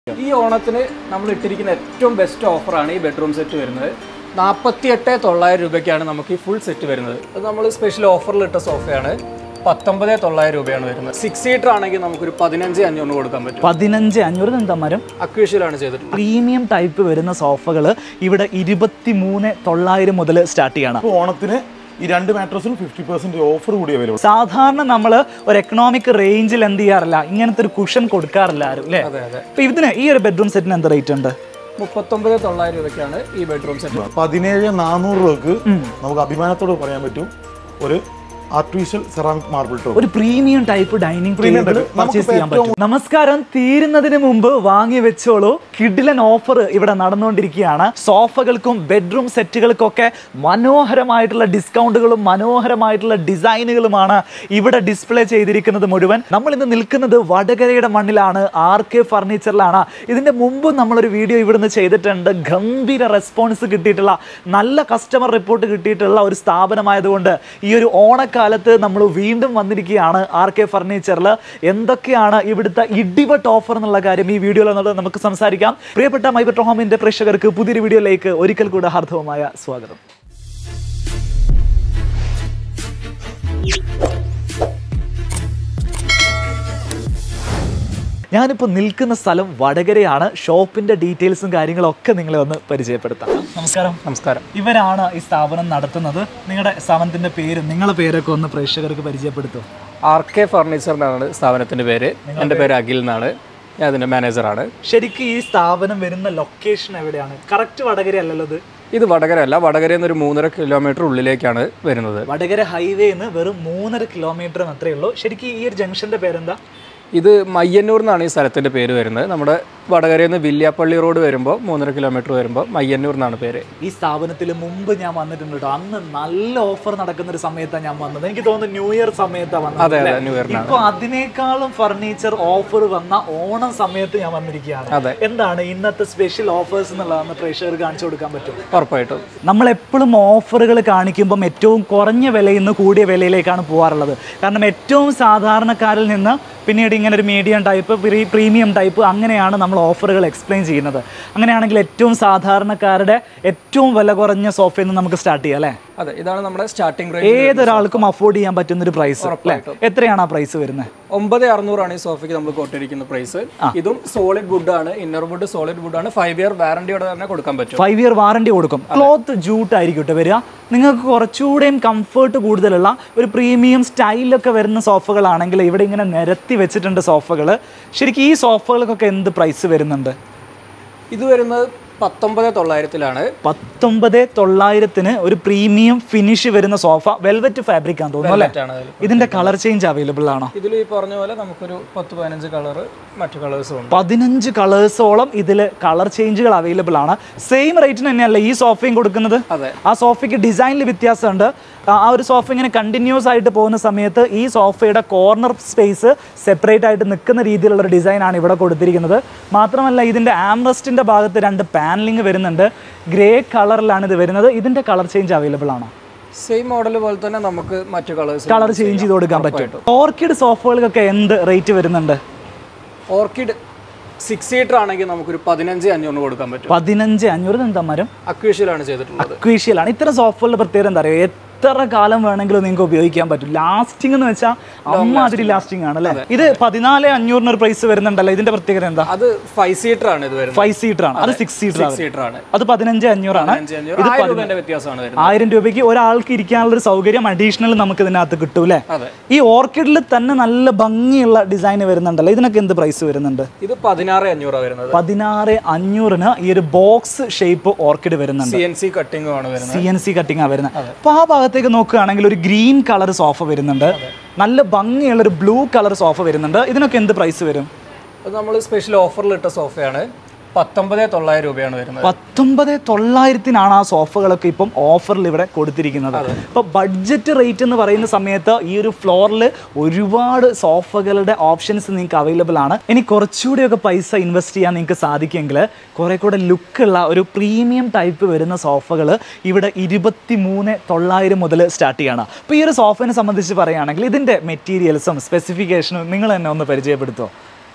ഈ ഓണത്തിന് നമ്മൾ ഇട്ടിരിക്കുന്ന ഏറ്റവും ബെസ്റ്റ് ഓഫറാണ് ഈ ബെഡ്റൂം സെറ്റ് വരുന്നത് നാൽപ്പത്തി എട്ട് തൊള്ളായിരം രൂപയ്ക്കാണ് നമുക്ക് ഈ ഫുൾ സെറ്റ് വരുന്നത് അത് നമ്മൾ സ്പെഷ്യൽ ഓഫറിൽ ഇട്ട സോഫയാണ് പത്തൊമ്പത് തൊള്ളായിരം രൂപയാണ് വരുന്നത് സിക്സ് സീറ്റർ ആണെങ്കിൽ നമുക്കൊരു പതിനഞ്ച് അഞ്ഞൂറിന് കൊടുക്കാൻ പറ്റും പതിനഞ്ച് അഞ്ഞൂറ് എന്താ മരം അക്വേഷ്യലാണ് ചെയ്തിട്ടുള്ളത് പ്രീമിയം ടൈപ്പ് വരുന്ന സോഫകൾ ഇവിടെ ഇരുപത്തി മൂന്ന് തൊള്ളായിരം മുതൽ സ്റ്റാർട്ട് ചെയ്യണം ഇപ്പോൾ ഓണത്തിന് ഈ രണ്ട് മാട്രസിനും ഫിഫ്റ്റി പെർസെന്റ് ഓഫർ കൂടി അവൈലബിൾ സാധാരണ നമ്മൾ ഒരു എക്കണോമിക് റേഞ്ചിൽ എന്ത് ചെയ്യാറില്ല ഇങ്ങനത്തെ ഒരു കുഷൻ കൊടുക്കാറില്ല ആരും അല്ലേ അതെ അതെ അപ്പൊ ഇതിന് ഈ ഒരു ബെഡ്റൂം സെറ്റിന് എന്ത് റേറ്റ് ഉണ്ട് മുപ്പത്തൊമ്പത് തൊള്ളായിരം രൂപയ്ക്കാണ് ഈ ബെഡ്റൂം സെറ്റ് പതിനേഴ് നാനൂറ് രൂപക്ക് നമുക്ക് അഭിമാനത്തോട് പറയാൻ പറ്റും ഒരു ആർട്ടിഫിഷ്യൽ സെറാമിക് മാർബിൾ ടോപ്പ് ഒരു premium type dining Premium table type. നമുക്ക് പർച്ചേസ് ചെയ്യാൻ പറ്റും നമസ്കാരം തീരുന്നതിന് മുമ്പ് വാങ്ങി വെച്ചോളൂ കിഡിലൻ ഓഫർ ഇവിടെ നടന്നുകൊണ്ടിരിക്കുകയാണ് സോഫകൾക്കും ബെഡ്റൂം സെറ്റുകൾക്കൊക്കെ മനോഹരമായിട്ടുള്ള ഡിസ്കൗണ്ടുകളും മനോഹരമായിട്ടുള്ള ഡിസൈനുകളുമാണ് ഇവിടെ ഡിസ്പ്ലേ ചെയ്തിരിക്കുന്നത് മുഴുവൻ നമ്മൾ ഇന്ന് നിൽക്കുന്നത് വടകരയുടെ മണ്ണിലാണ് ആർ കെ ഫർണിച്ചറിലാണ് ഇതിന്റെ മുമ്പ് നമ്മളൊരു വീഡിയോ ഇവിടുന്ന് ചെയ്തിട്ടുണ്ട് ഗംഭീര റെസ്പോൺസ് കിട്ടിയിട്ടുള്ള നല്ല കസ്റ്റമർ റിപ്പോർട്ട് കിട്ടിയിട്ടുള്ള ഒരു സ്ഥാപനമായതുകൊണ്ട് ഈ ഒരു ഓണക്കാലത്ത് നമ്മൾ വീണ്ടും വന്നിരിക്കുകയാണ് ആർ കെ ഫർണിച്ചറിൽ എന്തൊക്കെയാണ് ഇവിടുത്തെ ഇടിവട്ട് ഓഫർ എന്നുള്ള കാര്യം ഈ വീഡിയോയിൽ എന്നുള്ളത് നമുക്ക് സംസാരിക്കാം പ്രിയപ്പെട്ട മൈബറ്റ് ഹോമിന്റെ പ്രേക്ഷകർക്ക് പുതിയൊരു വീഡിയോയിലേക്ക് ഒരിക്കൽ കൂടെ ഹാർദവമായ സ്വാഗതം ഞാനിപ്പോൾ നിൽക്കുന്ന സ്ഥലം വടകരയാണ് ഷോപ്പിന്റെ ഡീറ്റെയിൽസും കാര്യങ്ങളും ഒക്കെ നിങ്ങളെ ഒന്ന് പരിചയപ്പെടുത്താം നമസ്കാരം നമസ്കാരം ഇവരാണ് ഈ സ്ഥാപനം നടത്തുന്നത് നിങ്ങളുടെ സ്ഥാപനത്തിന്റെ പേരും നിങ്ങളുടെ പേരൊക്കെ ഒന്ന് പ്രേക്ഷകർക്ക് പരിചയപ്പെടുത്തും ആർ കെ ഫർണിച്ചർ എന്നാണ് സ്ഥാപനത്തിൻ്റെ പേര് എൻ്റെ പേര് അഖിൽ എന്നാണ് ഞാൻ അതിൻ്റെ മാനേജറാണ് ശരിക്കും ഈ സ്ഥാപനം വരുന്ന ലൊക്കേഷൻ എവിടെയാണ് കറക്റ്റ് വടകര അല്ലല്ലോ ഇത് ഇത് വടകര അല്ല വടകരയിൽ നിന്ന് ഒരു മൂന്നര കിലോമീറ്റർ ഉള്ളിലേക്കാണ് വരുന്നത് വടകര ഹൈവേന്ന് വെറും മൂന്നര കിലോമീറ്റർ മാത്രമേ ഉള്ളൂ ശരിക്കും ഈ ഒരു ജംഗ്ഷന്റെ പേരെന്താ ഇത് മയ്യന്നൂർ എന്നാണ് ഈ സ്ഥലത്തിൻ്റെ പേര് വരുന്നത് നമ്മുടെ വടകരയിൽ നിന്ന് വില്യാപ്പള്ളി റോഡ് വരുമ്പോൾ മൂന്നര കിലോമീറ്റർ വരുമ്പോൾ മയ്യന്നൂർ എന്നാണ് പേര് ഈ സ്ഥാപനത്തിൽ മുമ്പ് ഞാൻ വന്നിട്ടുണ്ട് കേട്ടോ അന്ന് നല്ല ഓഫർ നടക്കുന്ന ഒരു സമയത്താണ് ഞാൻ വന്നത് എനിക്ക് തോന്നുന്നു ന്യൂ ഇയർ സമയത്താണ് വന്നത് അതെ അല്ലേ? അതെ ന്യൂ ഇയറിനാണ് ഇപ്പൊ അതിനേക്കാളും ഫർണിച്ചർ ഓഫർ വന്ന ഓണം സമയത്ത് ഞാൻ വന്നിരിക്കുകയാണ് അതെ. എന്താണ് ഇന്നത്തെ സ്പെഷ്യൽ ഓഫേഴ്സ് എന്നുള്ളതെന്ന് പ്രേക്ഷകർക്ക് കാണിച്ചു കൊടുക്കാൻ പറ്റും ഉറപ്പായിട്ടും നമ്മൾ എപ്പോഴും ഓഫറുകൾ കാണിക്കുമ്പം ഏറ്റവും കുറഞ്ഞ വിലയിൽ നിന്ന് കൂടിയ വിലയിലേക്കാണ് പോകാറുള്ളത് കാരണം ഏറ്റവും സാധാരണക്കാരിൽ നിന്ന് പിന്നീട് ഇങ്ങനെ ഒരു മീഡിയം ടൈപ്പ് പ്രീമിയം ടൈപ്പ് അങ്ങനെയാണ് നമ്മൾ ഓഫറുകൾ എക്സ്പ്ലെയിൻ ചെയ്യുന്നത് അങ്ങനെയാണെങ്കിൽ ഏറ്റവും സാധാരണക്കാരുടെ ഏറ്റവും വില കുറഞ്ഞ സോഫയിൽ നിന്ന് നമുക്ക് സ്റ്റാർട്ട് ചെയ്യാം അല്ലേ അതെ ഇതാണ് നമ്മുടെ സ്റ്റാർട്ടിംഗ് റേഞ്ച് ഏതൊരാൾക്കും അഫോർഡ് ചെയ്യാൻ പറ്റുന്ന ഒരു പ്രൈസ് അല്ലേ എത്രയാണ് ആ പ്രൈസ് വരുന്നത് ഒമ്പത് അറുന്നൂറാണ് ഈ സോഫയ്ക്ക് നമ്മൾ കൊട്ടിരിക്കുന്ന പ്രൈസ് ഇതും സോളിഡ് വുഡ് ആണ് ഇന്നർ വുഡ് സോളിഡ് വുഡ് ആണ് ഫൈവ് ഇയർ വാറണ്ടിയോടെ തന്നെ കൊടുക്കാൻ പറ്റും ഫൈവ് ഇയർ വാറണ്ടി കൊടുക്കും ക്ലോത്ത് ജൂട്ട് ആയിരിക്കും കേട്ടോ വരിക നിങ്ങൾക്ക് കുറച്ചുകൂടെയും കംഫർട്ട് കൂടുതലുള്ള ഒരു പ്രീമിയം സ്റ്റൈലൊക്കെ വരുന്ന സോഫകളാണെങ്കിൽ ഇവിടെ ഇങ്ങനെ നിരത്തി വെച്ചിട്ടുണ്ട് സോഫകൾ ശരിക്കും ഈ സോഫകൾക്കൊക്കെ എന്ത് പ്രൈസ് വരുന്നുണ്ട് ഇത് വരുന്നത് പത്തൊമ്പത് തൊള്ളായിരത്തിലാണ് പത്തൊമ്പത് തൊള്ളായിരത്തിന് ഒരു പ്രീമിയം ഫിനിഷ് വരുന്ന സോഫ വെൽവെറ്റ് ഫാബ്രിക് ആണെന്ന് തോന്നുന്നു അല്ലേ ആണ് അതിൽ ഇതിന്റെ കളർ ചേഞ്ച് അവൈലബിൾ ആണോ ഇതിൽ ഈ പറഞ്ഞ പോലെ നമുക്കൊരു പത്ത് പതിനഞ്ച് കളർ മറ്റു കളേഴ്സും ഉണ്ട് പതിനഞ്ച് കളേഴ്സോളം ഇതിൽ കളർ ചേഞ്ചുകൾ അവൈലബിൾ ആണ് സെയിം റേറ്റിന് തന്നെയല്ലേ ഈ സോഫയും കൊടുക്കുന്നത് അതെ ആ സോഫയ്ക്ക് ഡിസൈനിൽ വ്യത്യാസമുണ്ട് ആ ആ ഒരു സോഫ ഇങ്ങനെ കണ്ടിന്യൂസ് ആയിട്ട് പോകുന്ന സമയത്ത് ഈ സോഫയുടെ കോർണർ സ്പേസ് സെപ്പറേറ്റ് ആയിട്ട് നിൽക്കുന്ന രീതിയിലുള്ള ഒരു ഡിസൈനാണ് ഇവിടെ കൊടുത്തിരിക്കുന്നത് മാത്രമല്ല ഇതിൻ്റെ ആംറസ്റ്റിൻ്റെ ഭാഗത്ത് രണ്ട് പാനലിംഗ് വരുന്നുണ്ട് ഗ്രേ കളറിലാണ് ഇത് വരുന്നത് ഇതിൻ്റെ കളർ ചേഞ്ച് അവൈലബിൾ ആണോ സെയിം മോഡൽ പോലെ തന്നെ നമുക്ക് മറ്റു കളേഴ്സ് കളർ ചേഞ്ച് ചെയ്ത് കൊടുക്കാൻ പറ്റും ഓർക്കിഡ് സോഫകൾക്കൊക്കെ എന്ത് റേറ്റ് വരുന്നുണ്ട് ഓർക്കിഡ് സിക്സ് സീറ്റർ ആണെങ്കിൽ നമുക്കൊരു പതിനഞ്ച് അഞ്ഞൂറിന് കൊടുക്കാൻ പറ്റും പതിനഞ്ച് അഞ്ഞൂറ് എന്താ മരം അക്വേഷ്യലാണ് ചെയ്തിട്ടുള്ളത് അക്വീഷ്യലാണ് ഇത്തരം സോഫ്റ്റ്വെയറിന്റെ പ്രത്യേകത എന്താ പറയുക എത്ര കാലം വേണമെങ്കിലും നിങ്ങൾക്ക് ഉപയോഗിക്കാൻ പറ്റും ലാസ്റ്റിംഗ് എന്ന് വെച്ചാൽ അമ്മാതിരി ലാസ്റ്റിംഗ് ആണ് അല്ലേ ഇത് പതിനാല് അഞ്ഞൂറിന് ഒരു പ്രൈസ് വരുന്നുണ്ടല്ലോ ഇതിന്റെ പ്രത്യേകത എന്താ അത് ഫൈവ് സീറ്റർ ആണ് ഇത് വരുന്നത് ഫൈവ് സീറ്റർ ആണ് അത് സിക്സ് സീറ്റർ ആണ് സീറ്റർ ആണ് അത് പതിനഞ്ച് അഞ്ഞൂറാണ് അഞ്ച് അഞ്ഞൂറ് ആയിരം രൂപേന്റെ വ്യത്യാസമാണ് വരുന്നത് ആയിരം രൂപയ്ക്ക് ഒരാൾക്ക് ഇരിക്കാനുള്ള ഒരു സൗകര്യം അഡീഷണൽ നമുക്ക് ഇതിനകത്ത് കിട്ടും അല്ലേ അതെ ഈ ഓർക്കിഡിൽ തന്നെ നല്ല ഭംഗിയുള്ള ഡിസൈൻ വരുന്നുണ്ടല്ലോ ഇതിനൊക്കെ എന്ത് പ്രൈസ് വരുന്നുണ്ട് ഇത് പതിനാറ് അഞ്ഞൂറാണ് വരുന്നത് പതിനാറ് അഞ്ഞൂറിന് ഈ ഒരു ബോക്സ് ഷേപ്പ് ഓർക്കിഡ് വരുന്നുണ്ട് സി എൻ സി കട്ടിങ്ങും ആണ് വരുന്നത് സി എൻ സി കട്ടിങ് വരുന്നത് അപ്പോൾ ആ ഭാഗത്തേക്ക് നോക്കുകയാണെങ്കിൽ ഒരു ഗ്രീൻ കളർ സോഫ വരുന്നുണ്ട് നല്ല ഭംഗിയുള്ള ഒരു ബ്ലൂ കളർ സോഫ വരുന്നുണ്ട് ഇതിനൊക്കെ എന്ത് പ്രൈസ് വരും അത് നമ്മൾ സ്പെഷ്യൽ ഓഫറിൽ ഇട്ട സോഫയാണ് പത്തൊമ്പത് തൊള്ളായിരം രൂപയാണ് വരുന്നത് പത്തൊമ്പത് തൊള്ളായിരത്തിനാണ് ആ സോഫകളൊക്കെ ഇപ്പം ഓഫറിൽ ഇവിടെ കൊടുത്തിരിക്കുന്നത് അപ്പോൾ ബഡ്ജറ്റ് റേറ്റ് എന്ന് പറയുന്ന സമയത്ത് ഈ ഒരു ഫ്ലോറിൽ ഒരുപാട് സോഫകളുടെ ഓപ്ഷൻസ് നിങ്ങൾക്ക് അവൈലബിൾ ആണ് ഇനി കുറച്ചുകൂടിയൊക്കെ പൈസ ഇൻവെസ്റ്റ് ചെയ്യാൻ നിങ്ങൾക്ക് സാധിക്കുമെങ്കിൽ കുറേ കൂടെ ലുക്കുള്ള ഒരു പ്രീമിയം ടൈപ്പ് വരുന്ന സോഫകൾ ഇവിടെ ഇരുപത്തി മൂന്ന് തൊള്ളായിരം മുതൽ സ്റ്റാർട്ട് ചെയ്യണം അപ്പോൾ ഈ ഒരു സോഫിനെ സംബന്ധിച്ച് പറയുകയാണെങ്കിൽ ഇതിൻ്റെ മെറ്റീരിയൽസും സ്പെസിഫിക്കേഷനും നിങ്ങൾ തന്നെ ഒന്ന് പരിചയപ്പെടുത്തുമോ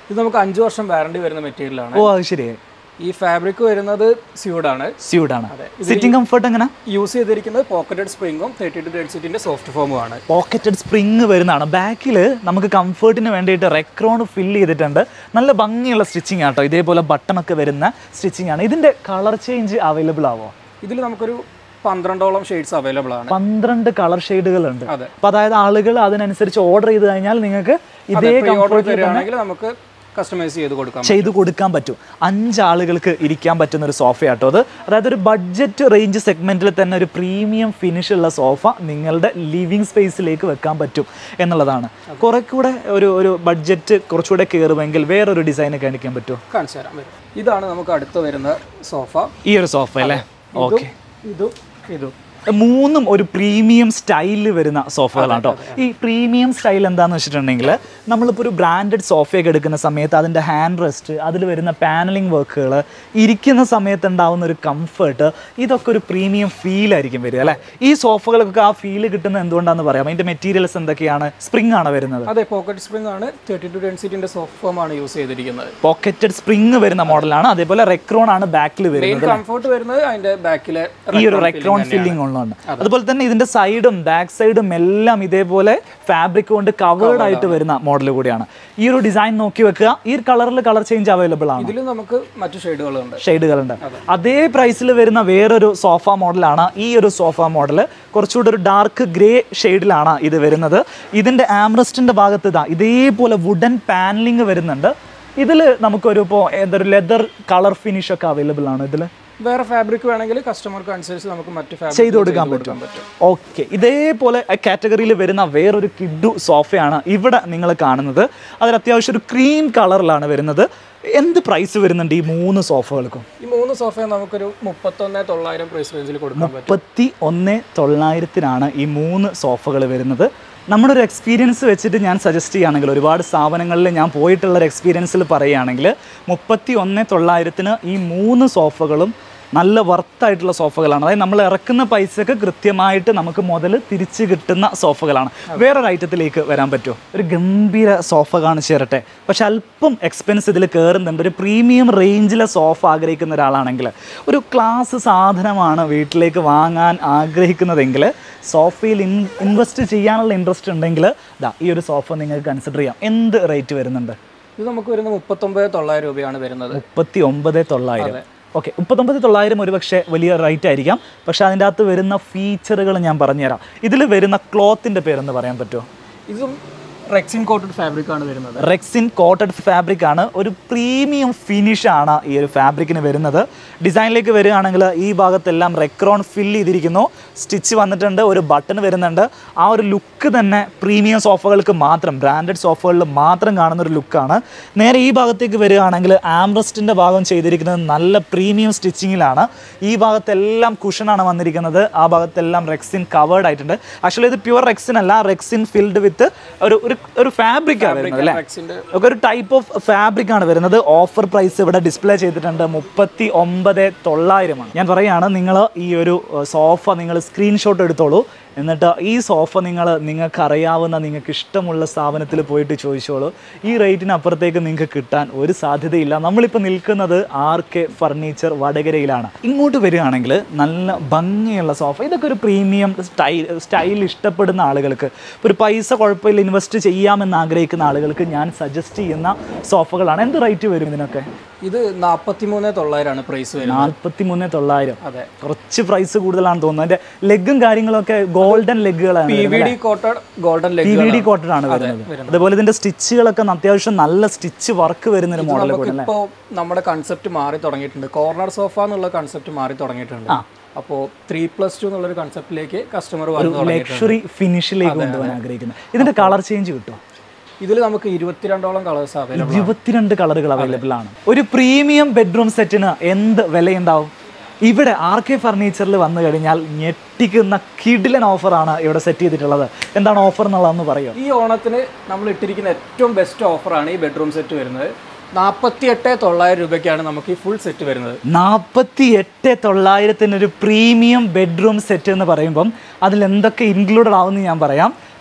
ഇത് നമുക്ക് അഞ്ച് വർഷം വാറണ്ടി വരുന്ന മെറ്റീരിയലാണ് ഓ അത് ശരി ഈ ഫാബ്രിക് വരുന്നത് സ്യൂഡാണ് സ്യൂഡാണ് സിറ്റിംഗ് കംഫർട്ട് എങ്ങനെ യൂസ് ചെയ്തിരിക്കുന്നത് പോക്കറ്റഡ് സ്പ്രിങ്ങും തേർട്ടി ടു ഡെൻസിറ്റിന്റെ സോഫ്റ്റ് ഫോമും ആണ് പോക്കറ്റഡ് സ്പ്രിങ് വരുന്നതാണ് ബാക്കിൽ നമുക്ക് കംഫർട്ടിന് വേണ്ടിയിട്ട് റെക്രോൺ ഫില്ല് ചെയ്തിട്ടുണ്ട് നല്ല ഭംഗിയുള്ള സ്റ്റിച്ചിങ് ആട്ടോ ഇതേപോലെ ബട്ടണൊക്കെ വരുന്ന സ്റ്റിച്ചിങ് ആണ് ഇതിന്റെ കളർ ചേഞ്ച് അവൈലബിൾ ആവോ ഇതിൽ നമുക്കൊരു പന്ത്രണ്ടോളം ഷെയ്ഡ്സ് അവൈലബിൾ ആണ് പന്ത്രണ്ട് കളർ ഷെയ്ഡുകളുണ്ട് അതെ. അപ്പൊ അതായത് ആളുകൾ അതിനനുസരിച്ച് ഓർഡർ ചെയ്ത് കഴിഞ്ഞാൽ നിങ്ങൾക്ക് ഇതേ ഓർഡർ കംഫർട്ടിൽ തരികയാണെങ്കിൽ നമുക്ക് കസ്റ്റമൈസ് ചെയ്ത് കൊടുക്കാം ചെയ്തു കൊടുക്കാൻ പറ്റും അഞ്ച് ആളുകൾക്ക് ഇരിക്കാൻ പറ്റുന്ന ഒരു സോഫയാട്ടോ അത് അതായത് ഒരു ബഡ്ജറ്റ് റേഞ്ച് സെഗ്മെന്റിൽ തന്നെ ഒരു പ്രീമിയം ഫിനിഷ് ഉള്ള സോഫ നിങ്ങളുടെ ലിവിങ് സ്പേസിലേക്ക് വെക്കാൻ പറ്റും എന്നുള്ളതാണ് കുറെ കൂടെ ഒരു ഒരു ബഡ്ജറ്റ് കുറച്ചുകൂടെ കയറുമെങ്കിൽ വേറൊരു ഡിസൈൻ കാണിക്കാൻ പറ്റുമോ കാണിച്ചു തരാം വരും. ഇതാണ് നമുക്ക് അടുത്ത് വരുന്ന സോഫ ഈ ഒരു സോഫ അല്ലേ ഓക്കെ ഇതും ഇതും മൂന്നും ഒരു പ്രീമിയം സ്റ്റൈലിൽ വരുന്ന സോഫകളാണ് കേട്ടോ ഈ പ്രീമിയം സ്റ്റൈൽ എന്താന്ന് വെച്ചിട്ടുണ്ടെങ്കിൽ നമ്മളിപ്പോൾ ഒരു ബ്രാൻഡഡ് സോഫയൊക്കെ എടുക്കുന്ന സമയത്ത് അതിൻ്റെ ഹാൻഡ് റെസ്റ്റ് അതിൽ വരുന്ന പാനലിംഗ് വർക്കുകൾ ഇരിക്കുന്ന സമയത്ത് ഉണ്ടാവുന്ന ഒരു കംഫർട്ട് ഇതൊക്കെ ഒരു പ്രീമിയം ഫീൽ ആയിരിക്കും വരിക അല്ലേ ഈ സോഫകൾക്കൊക്കെ ആ ഫീൽ കിട്ടുന്നത് എന്തുകൊണ്ടാണെന്ന് പറയാം അതിൻ്റെ മെറ്റീരിയൽസ് എന്തൊക്കെയാണ് സ്പ്രിംഗ് ആണ് വരുന്നത് അതെ പോക്കറ്റ് സ്പ്രിംഗ് ആണ് തേർട്ടി ടു ഡെൻസിറ്റിന്റെ സോഫ്റ്റ് ഫോം ആണ് യൂസ് ചെയ്തിരിക്കുന്നത് പോക്കറ്റഡ് സ്പ്രിംഗ് വരുന്ന മോഡലാണ് അതേപോലെ റെക്രോൺ ആണ് ബാക്കിൽ വരുന്നത് മെയിൻ കംഫർട്ട് വരുന്നത് അതിന്റെ ബാക്കിലെ ഈ ഒരു റെക്രോൺ ഫില്ലിംഗ് ഉള്ളതുകൊണ്ട് അതുപോലെ തന്നെ ഇതിന്റെ സൈഡും ബാക്ക് സൈഡും എല്ലാം ഇതേപോലെ ഫാബ്രിക് കൊണ്ട് കവേർഡ് ആയിട്ട് വരുന്ന മോഡൽ കൂടിയാണ് ഈ ഒരു ഡിസൈൻ നോക്കി വെക്കുക ഈ കളറിൽ കളർ ചേഞ്ച് അവൈലബിൾ ആണ് ഇതിൽ നമുക്ക് മറ്റു ഷെയ്ഡുകളുണ്ട് ഷെയ്ഡുകളുണ്ട് അതേ പ്രൈസിൽ വരുന്ന വേറൊരു സോഫ മോഡലാണ് ഈ ഒരു സോഫ മോഡൽ കുറച്ചുകൂടെ ഒരു ഡാർക്ക് ഗ്രേ ഷെയ്ഡിലാണ് ഇത് വരുന്നത് ഇതിന്റെ ആംറസ്റ്റിന്റെ ഭാഗത്ത് ഇതാ ഇതേപോലെ വുഡൻ പാനലിംഗ് വരുന്നുണ്ട് ഇതിൽ നമുക്കൊരു ഇപ്പോൾ എന്തൊരു ലെതർ കളർ ഫിനിഷ് ഒക്കെ അവൈലബിൾ ആണ് ഇതിൽ വേറെ ഫാബ്രിക് വേണമെങ്കിൽ കസ്റ്റമർക്ക് അനുസരിച്ച് നമുക്ക് മറ്റ് ഫാബ്രിക് ചെയ്തു കൊടുക്കാൻ പറ്റും ഓക്കെ ഇതേപോലെ കാറ്റഗറിയിൽ വരുന്ന വേറൊരു കിഡു സോഫയാണ് ഇവിടെ നിങ്ങൾ കാണുന്നത് അതിൽ അത്യാവശ്യം ഒരു ക്രീം കളറിലാണ് വരുന്നത് എന്ത് പ്രൈസ് വരുന്നുണ്ട് ഈ മൂന്ന് സോഫകൾക്കും ഈ മൂന്ന് സോഫ നമുക്കൊരു മുപ്പത്തൊന്ന് തൊള്ളായിരം പ്രൈസ് റേഞ്ചിൽ കൊടുക്കാൻ പറ്റും മുപ്പത്തി ഒന്ന് തൊള്ളായിരത്തിനാണ് ഈ മൂന്ന് സോഫകൾ വരുന്നത് നമ്മുടെ ഒരു എക്സ്പീരിയൻസ് വെച്ചിട്ട് ഞാൻ സജസ്റ്റ് ചെയ്യുകയാണെങ്കിൽ ഒരുപാട് സ്ഥാപനങ്ങളിൽ ഞാൻ പോയിട്ടുള്ള ഒരു എക്സ്പീരിയൻസിൽ പറയുകയാണെങ്കിൽ മുപ്പത്തി ഒന്ന് തൊള്ളായിരത്തിന് ഈ മൂന്ന് സോഫകളും നല്ല വർത്തായിട്ടുള്ള സോഫകളാണ് അതായത് നമ്മൾ ഇറക്കുന്ന പൈസക്ക് കൃത്യമായിട്ട് നമുക്ക് മുതൽ തിരിച്ച് കിട്ടുന്ന സോഫകളാണ് വേറൊരു ഐറ്റത്തിലേക്ക് വരാൻ പറ്റുമോ ഒരു ഗംഭീര സോഫ കാണിച്ചു തരട്ടെ പക്ഷെ അല്പം എക്സ്പെൻസ് ഇതിൽ കയറുന്നുണ്ട് ഒരു പ്രീമിയം റേഞ്ചിലെ സോഫ ആഗ്രഹിക്കുന്ന ഒരാളാണെങ്കിൽ ഒരു ക്ലാസ് സാധനമാണ് വീട്ടിലേക്ക് വാങ്ങാൻ ആഗ്രഹിക്കുന്നതെങ്കിൽ സോഫയിൽ ഇൻ ഇൻവെസ്റ്റ് ചെയ്യാനുള്ള ഇൻട്രസ്റ്റ് ഉണ്ടെങ്കിൽ ദാ ഈ ഒരു സോഫ നിങ്ങൾക്ക് കൺസിഡർ ചെയ്യാം എന്ത് റേറ്റ് വരുന്നുണ്ട് ഇത് നമുക്ക് വരുന്നത് മുപ്പത്തൊമ്പത് തൊള്ളായിരം രൂപയാണ് വരുന്നത് മുപ്പത്തി ഒമ്പത് തൊള്ളായിരം ഓക്കെ മുപ്പത്തൊമ്പത് തൊള്ളായിരം ഒരു പക്ഷേ വലിയ റേറ്റ് ആയിരിക്കാം പക്ഷേ അതിൻ്റെ അകത്ത് വരുന്ന ഫീച്ചറുകൾ ഞാൻ പറഞ്ഞുതരാം ഇതിൽ വരുന്ന ക്ലോത്തിൻ്റെ പേരെന്ന് പറയാൻ പറ്റുമോ ഇതും റെക്സിൻ കോട്ടഡ് ഫാബ്രിക് ആണ് വരുന്നത് റെക്സിൻ കോട്ടഡ് ഫാബ്രിക് ആണ് ഒരു പ്രീമിയം ഫിനിഷ് ആണ് ഈ ഒരു ഫാബ്രിക്കിന് വരുന്നത് ഡിസൈനിലേക്ക് വരികയാണെങ്കിൽ ഈ ഭാഗത്തെല്ലാം റെക്രോൺ ഫിൽ ചെയ്തിരിക്കുന്നു സ്റ്റിച്ച് വന്നിട്ടുണ്ട് ഒരു ബട്ടൺ വരുന്നുണ്ട് ആ ഒരു ലുക്ക് തന്നെ പ്രീമിയം സോഫകൾക്ക് മാത്രം ബ്രാൻഡഡ് സോഫകളിൽ മാത്രം കാണുന്ന ഒരു ലുക്കാണ് നേരെ ഈ ഭാഗത്തേക്ക് വരികയാണെങ്കിൽ ആംറസ്റ്റിൻ്റെ ഭാഗം ചെയ്തിരിക്കുന്നത് നല്ല പ്രീമിയം സ്റ്റിച്ചിങ്ങിലാണ് ഈ ഭാഗത്തെല്ലാം കുഷനാണ് വന്നിരിക്കുന്നത് ആ ഭാഗത്തെല്ലാം റെക്സിൻ കവേർഡ് ആയിട്ടുണ്ട് ആക്ച്വലി ഇത് പ്യുവർ റെക്സിൻ അല്ല റെക്സിൻ ഫിൽഡ് വിത്ത് ഒരു ഒരു ഒരു ഫാബ്രിക് ആണ് വരുന്നത് അല്ലേ റെക്സിന്റെ ഒക്കെ ഒരു ടൈപ്പ് ഓഫ് ഫാബ്രിക് ആണ് വരുന്നത് ഓഫർ പ്രൈസ് ഇവിടെ ഡിസ്പ്ലേ ചെയ്തിട്ടുണ്ട് മുപ്പത്തി ഒമ്പത് തൊള്ളായിരമാണ് ഞാൻ പറയുകയാണ് നിങ്ങൾ ഈ ഒരു സോഫ നിങ്ങൾ സ്ക്രീൻഷോട്ട് എടുത്തോളൂ എന്നിട്ട് ഈ സോഫ നിങ്ങൾ നിങ്ങൾക്ക് അറിയാവുന്ന നിങ്ങൾക്ക് ഇഷ്ടമുള്ള സ്ഥാപനത്തിൽ പോയിട്ട് ചോദിച്ചോളൂ ഈ റേറ്റിന് അപ്പുറത്തേക്ക് നിങ്ങൾക്ക് കിട്ടാൻ ഒരു സാധ്യതയില്ല നമ്മളിപ്പോൾ നിൽക്കുന്നത് ആർ കെ ഫർണിച്ചർ വടകരയിലാണ് ഇങ്ങോട്ട് വരികയാണെങ്കിൽ നല്ല ഭംഗിയുള്ള സോഫ ഇതൊക്കെ ഒരു പ്രീമിയം സ്റ്റൈൽ സ്റ്റൈൽ ഇഷ്ടപ്പെടുന്ന ആളുകൾക്ക് ഒരു പൈസ കുഴപ്പമില്ല ഇൻവെസ്റ്റ് ചെയ്യാമെന്ന് ആഗ്രഹിക്കുന്ന ആളുകൾക്ക് ഞാൻ സജസ്റ്റ് ചെയ്യുന്ന സോഫകളാണ് എന്ത് റേറ്റ് വരും ഇതിനൊക്കെ ഇത് നാൽപ്പത്തി മൂന്ന് തൊള്ളായിരമാണ് പ്രൈസ് വരുന്നത് നാൽപ്പത്തി മൂന്ന് തൊള്ളായിരം അതെ കുറച്ച് പ്രൈസ് കൂടുതലാണെന്ന് തോന്നുന്നു അതിന്റെ ലെഗും കാര്യങ്ങളൊക്കെ ഗോൾഡൻ ലെഗുകളാണ് P V D coated golden P leg V D cotton ആണ് വരുന്നത് അതുപോലെ ഇതിന്റെ സ്റ്റിച്ചുകളൊക്കെ അത്യാവശ്യം നല്ല സ്റ്റിച്ച് വർക്ക് വരുന്ന ഒരു മോഡൽ കൂടെ ഇപ്പോൾ നമ്മുടെ കൺസെപ്റ്റ് മാറി തുടങ്ങിയിട്ടുണ്ട് കോർണർ സോഫ എന്നുള്ള കൺസെപ്റ്റ് മാറി തുടങ്ങിയിട്ടുണ്ട് അപ്പോൾ ത്രീ പ്ലസ് ടു എന്നുള്ള ഒരു കൺസെപ്റ്റിലേക്ക് കസ്റ്റമർ വന്നു തുടങ്ങിയിട്ടുണ്ട് ലക്ഷറി ഫിനിഷിലേക്ക് കൊണ്ടുപോകാൻ ആഗ്രഹിക്കുന്നത് ഇതിന്റെ കളർ ചേഞ്ച് കിട്ടും ഇതിൽ നമുക്ക് ഇരുപത്തിരണ്ടോളം കളേഴ്സ് അവൈലബിൾ ഇരുപത്തിരണ്ട് കളറുകൾ അവൈലബിൾ ആണ് ഒരു പ്രീമിയം ബെഡ്റൂം സെറ്റിന് എന്ത് വിലയുണ്ടാവും ഇവിടെ ആർ കെ ഫർണിച്ചറിൽ വന്നു കഴിഞ്ഞാൽ ഞെട്ടിക്കുന്ന കിഡിലൻ ഓഫറാണ് ഇവിടെ സെറ്റ് ചെയ്തിട്ടുള്ളത് എന്താണ് ഓഫർ എന്നുള്ളതെന്ന് പറയോ ഈ ഓണത്തിന് നമ്മൾ ഇട്ടിരിക്കുന്ന ഏറ്റവും ബെസ്റ്റ് ഓഫറാണ് ഈ ബെഡ്റൂം സെറ്റ് വരുന്നത് നാൽപ്പത്തി എട്ട് തൊള്ളായിരം രൂപയ്ക്കാണ് നമുക്ക് ഈ ഫുൾ സെറ്റ് വരുന്നത് നാൽപ്പത്തി എട്ട് തൊള്ളായിരത്തിന് ഒരു പ്രീമിയം ബെഡ്റൂം സെറ്റ് എന്ന് പറയുമ്പം അതിൽ എന്തൊക്കെ ഇൻക്ലൂഡഡ് ആവുമെന്ന് ഞാൻ പറയാം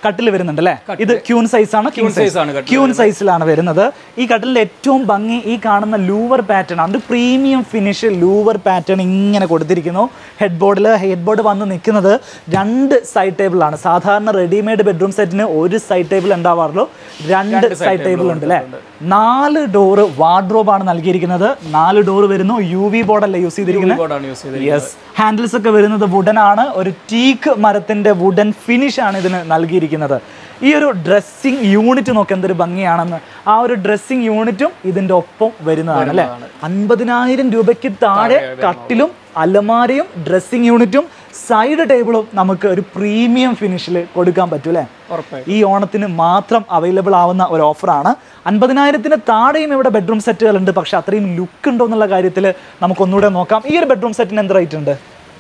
കട്ടിൽ വരുന്നുണ്ട് അല്ലേ ഇത് ക്യൂൺ സൈസ് ആണ് ക്യൂൺ size ആണ് കട്ടില് ക്യൂൺ സൈസിലാണ് വരുന്നത് ഈ കട്ടിലിന്റെ ഏറ്റവും ഭംഗി ഈ കാണുന്ന ലൂവർ പാറ്റേൺ ആണ് പ്രീമിയം ഫിനിഷ് ലൂവർ പാറ്റേൺ ഇങ്ങനെ കൊടുത്തിരിക്കുന്നു ഹെഡ് ബോർഡിൽ ഹെഡ് ബോർഡ് വന്ന് നിൽക്കുന്നത് രണ്ട് സൈഡ് ടേബിളാണ് സാധാരണ റെഡിമെയ്ഡ് ബെഡ്റൂം സെറ്റിന് ഒരു സൈഡ് ടേബിൾ ഉണ്ടാവാറുള്ളൂ രണ്ട് സൈഡ് ടേബിൾ ഉണ്ട് അല്ലേ നാല് ഡോറ് വാർഡ്രോബ് ആണ് നൽകിയിരിക്കുന്നത് നാല് ഡോറ് വരുന്നു യു വി ബോർഡല്ലേ യൂസ് ചെയ്തിരിക്കുന്നത് ബോർഡാണ് യൂസ് ചെയ്തത് യെസ് ഹാൻഡിൽസ് ഒക്കെ വരുന്നത് വുഡൻ ആണ് ഒരു ടീക്ക് മരത്തിന്റെ വുഡൻ ഫിനിഷ് ആണ് ഇതിന് നൽകിയിരിക്കുന്നത് ഈ ഒരു ഡ്രസ്സിംഗ് യൂണിറ്റ് നോക്ക് എന്തൊരു ഭംഗിയാണെന്ന് ആ ഒരു ഡ്രസ്സിംഗ് യൂണിറ്റും ഇതിന്റെ ഒപ്പം വരുന്നതാണ് അല്ലേ അൻപതിനായിരം രൂപയ്ക്ക് താഴെ കട്ടിലും അലമാരയും ഡ്രസ്സിംഗ് യൂണിറ്റും സൈഡ് ടേബിളും നമുക്ക് ഒരു പ്രീമിയം ഫിനിഷിൽ കൊടുക്കാൻ പറ്റും അല്ലേ ഉറപ്പായും ഈ ഓണത്തിന് മാത്രം അവൈലബിൾ ആവുന്ന ഒരു ഓഫറാണ് അൻപതിനായിരത്തിന് താഴെയും ഇവിടെ ബെഡ്റൂം സെറ്റുകൾ ഉണ്ട് പക്ഷെ അത്രയും ലുക്ക് ഉണ്ടോ എന്നുള്ള കാര്യത്തിൽ നമുക്കൊന്നുകൂടെ നോക്കാം ഈ ഒരു ബെഡ്റൂം സെറ്റിന് എന്ത് റേറ്റ് ഉണ്ട്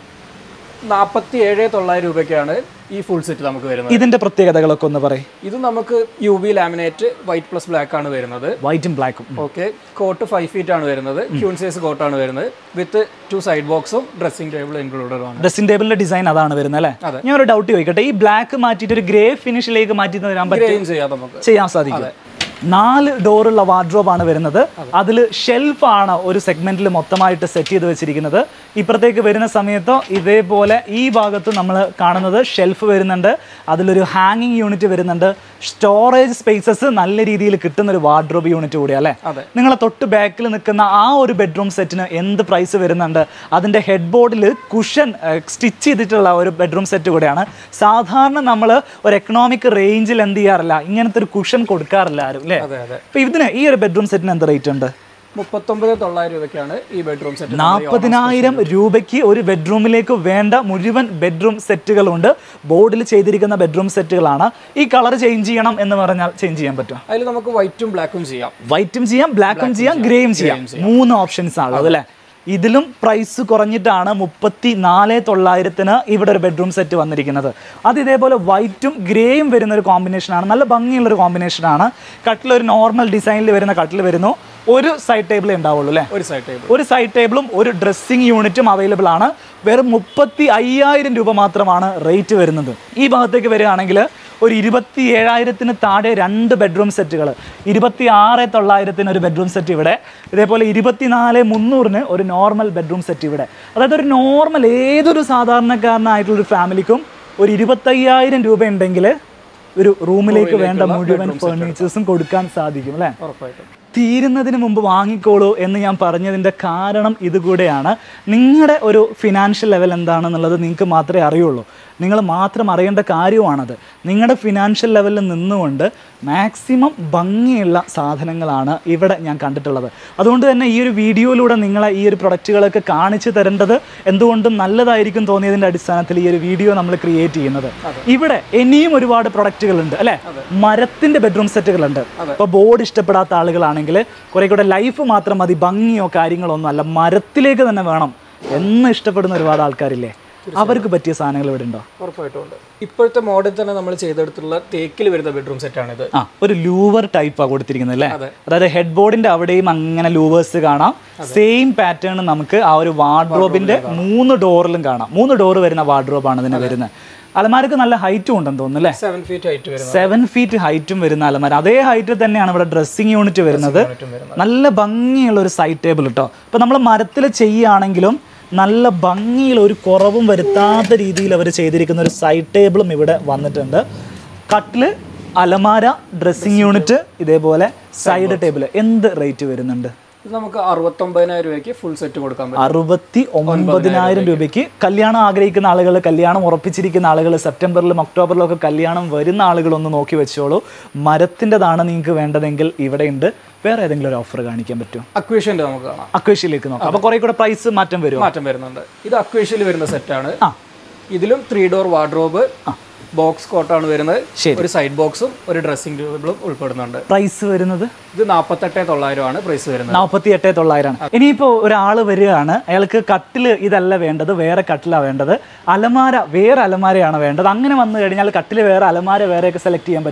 നാൽപ്പത്തി ഏഴ് തൊള്ളായിരം രൂപയ്ക്കാണ് ഈ ഫുൾ സെറ്റ് നമുക്ക് വരുന്നത് ഇതിന്റെ പ്രത്യേകതകളൊക്കെ ഒന്ന് പറയും ഇത് നമുക്ക് U V laminate white plus black ആണ് വരുന്നത് വൈറ്റും ബ്ലാക്കും ഓക്കെ കോട്ട് ഫൈവ് ഫീറ്റ് ആണ് വരുന്നത് ക്യൂൺ സൈസ് കോട്ടാണ് വരുന്നത് വിത്ത് ടു സൈഡ് ബോക്സും ഡ്രസ്സിംഗ് ടേബിൾ ഇൻക്ലൂഡഡ് ആണ് ഡ്രസ്സിംഗ് ടേബിളിന്റെ ഡിസൈൻ അതാണ് വരുന്നത് അല്ലേ അതെ. ഞാൻ ഒരു ഡൗട്ട് ചോദിക്കട്ടെ ഈ ബ്ലാക്ക് മാറ്റിയിട്ട് ഒരു ഗ്രേ ഫിനിഷിലേക്ക് മാറ്റി തരാൻ പറ്റും ഗ്രേയും ചെയ്യാം നമുക്ക് ചെയ്യാൻ സാധിക്കും നാല് ഡോറുള്ള വാർഡ്രോബ് ആണ് വരുന്നത് അതിൽ ഷെൽഫ് ആണ് ഒരു സെഗ്മെന്റിൽ മൊത്തമായിട്ട് സെറ്റ് ചെയ്ത് വെച്ചിരിക്കുന്നത് ഇപ്പുറത്തേക്ക് വരുന്ന സമയത്തോ ഇതേപോലെ ഈ ഭാഗത്ത് നമ്മൾ കാണുന്നത് ഷെൽഫ് വരുന്നുണ്ട് അതിലൊരു ഹാങ്ങിങ് യൂണിറ്റ് വരുന്നുണ്ട് സ്റ്റോറേജ് സ്പേസസ് നല്ല രീതിയിൽ കിട്ടുന്ന ഒരു വാർഡ്രോബ് യൂണിറ്റ് കൂടിയാണ് അല്ലേ അതെ. നിങ്ങളെ തൊട്ട് ബാക്കിൽ നിൽക്കുന്ന ആ ഒരു ബെഡ്റൂം സെറ്റിന് എന്ത് പ്രൈസ് വരുന്നുണ്ട് അതിൻ്റെ ഹെഡ് ബോർഡിൽ കുഷൻ സ്റ്റിച്ച് ചെയ്തിട്ടുള്ള ഒരു ബെഡ്റൂം സെറ്റ് കൂടെയാണ് സാധാരണ നമ്മൾ ഒരു എക്കണോമിക് റേഞ്ചിൽ എന്ത് ചെയ്യാറില്ല ഇങ്ങനത്തെ ഒരു കുഷൻ കൊടുക്കാറില്ല ആരും അല്ലേ അതെ അതെ അപ്പോൾ ഇതിന് ഈ ഒരു ബെഡ്റൂം സെറ്റിന് എന്ത് റേറ്റ് ഉണ്ട് മുപ്പത്തൊമ്പത് തൊള്ളായിരം രൂപയ്ക്കാണ് ഈ ബെഡ്റൂം സെറ്റ് നാൽപ്പതിനായിരം രൂപയ്ക്ക് ഒരു ബെഡ്റൂമിലേക്ക് വേണ്ട മുഴുവൻ ബെഡ്റൂം സെറ്റുകളുണ്ട് ബോർഡിൽ ചെയ്തിരിക്കുന്ന ബെഡ്റൂം സെറ്റുകളാണ് ഈ കളർ ചേഞ്ച് ചെയ്യണം എന്ന് പറഞ്ഞാൽ ചേഞ്ച് ചെയ്യാൻ പറ്റും അതിൽ നമുക്ക് വൈറ്റും ബ്ലാക്കും ചെയ്യാം വൈറ്റും ചെയ്യാം ബ്ലാക്കും ചെയ്യാം ഗ്രേയും ചെയ്യാം മൂന്ന് ഓപ്ഷൻസ് ആണ് ഉള്ളത് അല്ലേ ഇതിലും പ്രൈസ് കുറഞ്ഞിട്ടാണ് മുപ്പത്തി നാല് തൊള്ളായിരത്തിന് ഇവിടെ ഒരു ബെഡ്റൂം സെറ്റ് വന്നിരിക്കുന്നത് അത് ഇതേപോലെ വൈറ്റും ഗ്രേയും വരുന്ന ഒരു കോമ്പിനേഷനാണ് നല്ല ഭംഗിയുള്ള ഒരു കോമ്പിനേഷനാണ് കട്ടിൽ ഒരു നോർമൽ ഡിസൈനിൽ വരുന്ന കട്ടിൽ വരുന്നു ഒരു സൈഡ് ടേബിളേ ഉണ്ടാവുള്ളൂ അല്ലേ ഒരു സൈഡ് ടേബിൾ ഒരു സൈഡ് ടേബിളും ഒരു ഡ്രസ്സിംഗ് യൂണിറ്റും അവൈലബിൾ ആണ് വെറും മുപ്പത്തി അയ്യായിരം രൂപ മാത്രമാണ് റേറ്റ് വരുന്നത് ഈ ഭാഗത്തേക്ക് വരികയാണെങ്കിൽ ഒരു ഇരുപത്തി ഏഴായിരത്തിന് താഴെ രണ്ട് ബെഡ്റൂം സെറ്റുകൾ ഇരുപത്തി ആറ് തൊള്ളായിരത്തിന് ഒരു ബെഡ്റൂം സെറ്റ് ഇവിടെ ഇതേപോലെ ഇരുപത്തിനാല് മുന്നൂറിന് ഒരു നോർമൽ ബെഡ്റൂം സെറ്റ് ഇവിടെ അതായത് ഒരു നോർമൽ ഏതൊരു സാധാരണക്കാരനായിട്ടുള്ള ഒരു ഫാമിലിക്കും ഒരു ഇരുപത്തയ്യായിരം രൂപ ഉണ്ടെങ്കിൽ ഒരു റൂമിലേക്ക് വേണ്ട മുഴുവൻ ഫേർണിച്ചേഴ്സും കൊടുക്കാൻ സാധിക്കും അല്ലേ ഉറപ്പായിട്ടും തീരുന്നതിന് മുമ്പ് വാങ്ങിക്കോളൂ എന്ന് ഞാൻ പറഞ്ഞതിൻ്റെ കാരണം ഇതുകൂടെയാണ് നിങ്ങളുടെ ഒരു ഫിനാൻഷ്യൽ ലെവൽ എന്താണെന്നുള്ളത് നിങ്ങൾക്ക് മാത്രമേ അറിയുള്ളൂ നിങ്ങൾ മാത്രം അറിയേണ്ട കാര്യമാണത് നിങ്ങളുടെ ഫിനാൻഷ്യൽ ലെവലിൽ നിന്നുകൊണ്ട് മാക്സിമം ഭംഗിയുള്ള സാധനങ്ങളാണ് ഇവിടെ ഞാൻ കണ്ടിട്ടുള്ളത് അതുകൊണ്ട് തന്നെ ഈ ഒരു വീഡിയോയിലൂടെ നിങ്ങളെ ഈ ഒരു പ്രൊഡക്റ്റുകളൊക്കെ കാണിച്ചു തരേണ്ടത് എന്തുകൊണ്ടും നല്ലതായിരിക്കും തോന്നിയതിൻ്റെ അടിസ്ഥാനത്തിൽ ഈ ഒരു വീഡിയോ നമ്മൾ ക്രിയേറ്റ് ചെയ്യുന്നത് ഇവിടെ ഇനിയും ഒരുപാട് പ്രൊഡക്റ്റുകളുണ്ട് അല്ലേ മരത്തിൻ്റെ ബെഡ്റൂം സെറ്റുകളുണ്ട് ഇപ്പോൾ ബോർഡ് ഇഷ്ടപ്പെടാത്ത ആളുകളാണെങ്കിൽ കുറെ കൂടെ ലൈഫ് മാത്രം മതി ഭംഗിയോ കാര്യങ്ങളോ ഒന്നും അല്ല മരത്തിലേക്ക് തന്നെ വേണം എന്ന് ഇഷ്ടപ്പെടുന്ന ഒരുപാട് ആൾക്കാരില്ലേ അവർക്ക് പറ്റിയ സാധനങ്ങൾ ഇവിടെ ഉണ്ടോ ഉറപ്പായിട്ടും ഉണ്ട് ഇപ്പോഴത്തെ മോഡൽ തന്നെ നമ്മൾ ചെയ്തെടുത്തുള്ള തേക്കിൽ വരുന്ന ബെഡ്റൂം സെറ്റാണിത് ആ ഒരു ലൂവർ ടൈപ്പാണ് കൊടുത്തിരിക്കുന്നത് അല്ലേ അതെ. അതായത് ഹെഡ് ബോർഡിന്റെ അവിടെയും അങ്ങനെ ലൂവേഴ്സ് കാണാം സെയിം പാറ്റേൺ നമുക്ക് ആ ഒരു വാർഡ്രോബിന്റെ മൂന്ന് ഡോറിലും കാണാം മൂന്ന് ഡോർ വരുന്ന വാർഡ്രോബാണ് ഇതിന് വരുന്നത് അലമാരക്ക് നല്ല ഹൈറ്റും ഉണ്ടെന്ന് തോന്നുന്നു അല്ലേ സെവൻ ഫീറ്റ് ഹൈറ്റ് വരുന്ന സെവൻ ഫീറ്റ് ഹൈറ്റും വരുന്ന അലമാര അതേ ഹൈറ്റിൽ തന്നെയാണ് ഇവിടെ ഡ്രസ്സിംഗ് യൂണിറ്റ് വരുന്നത് യൂണിറ്റും വരുന്നത്. നല്ല ഭംഗിയുള്ള ഒരു സൈഡ് ടേബിൾ കേട്ടോ ഇപ്പൊ നമ്മൾ മരത്തിൽ ചെയ്യുകയാണെങ്കിലും നല്ല ഭംഗിയുള്ള ഒരു കുറവും വരുത്താത്ത രീതിയിൽ അവർ ചെയ്തിരിക്കുന്ന ഒരു സൈഡ് ടേബിളും ഇവിടെ വന്നിട്ടുണ്ട് കട്ടില് അലമാര ഡ്രസ്സിംഗ് യൂണിറ്റ് ഇതേപോലെ സൈഡ് ടേബിൾ എന്ത് റേറ്റ് വരുന്നുണ്ട് ഇത് നമുക്ക് അറുപത്തൊമ്പതിനായിരം രൂപയ്ക്ക് ഫുൾ സെറ്റ് കൊടുക്കാൻ പറ്റും അറുപത്തി ഒമ്പതിനായിരം രൂപയ്ക്ക് കല്യാണം ആഗ്രഹിക്കുന്ന ആളുകൾ കല്യാണം ഉറപ്പിച്ചിരിക്കുന്ന ആളുകൾ സെപ്റ്റംബറിലും ഒക്ടോബറിലും ഒക്കെ കല്യാണം വരുന്ന ആളുകളൊന്ന് നോക്കി വെച്ചോളൂ മരത്തിൻ്റെതാണ് നിങ്ങൾക്ക് വേണ്ടതെങ്കിൽ ഇവിടെയുണ്ട് വേറെ ഏതെങ്കിലും ഒരു ഓഫർ കാണിക്കാൻ പറ്റുമോ അക്വേഷ്യൻ്റെ നമുക്ക് കാണാം അക്വേഷ്യയിലേക്ക് നോക്കാം അപ്പോൾ കുറേ കൂടെ പ്രൈസ് മാറ്റം വരുമോ മാറ്റം വരുന്നുണ്ട് ഇത് അക്വേഷ്യയിൽ വരുന്ന സെറ്റാണ് ആ ഇതിലും ത്രീ ഡോർ വാർഡ്രോബ് ബോക്സ് കോട്ടാണ് വരുന്നത് ശരി. ഒരു സൈഡ് ബോക്സും ഒരു ഡ്രസ്സിംഗ് ടേബിളും ഉൾപ്പെടുന്നുണ്ട് പ്രൈസ് വരുന്നത് ഇത് നാൽപ്പത്തെട്ട് തൊള്ളായിരമാണ് പ്രൈസ് വരുന്നത് നാൽപ്പത്തി എട്ട് തൊള്ളായിരം ഇനിയിപ്പോൾ ഒരാൾ വരികയാണ് അയാൾക്ക് കട്ടിൽ ഇതല്ല വേണ്ടത് വേറെ കട്ടിലാണ് വേണ്ടത് അലമാര വേറെ അലമാരയാണ് വേണ്ടത് അങ്ങനെ വന്നു കഴിഞ്ഞാൽ കട്ടിൽ വേറെ അലമാര വേറെയൊക്കെ സെലക്ട് ചെയ്യാൻ പറ്റുമോ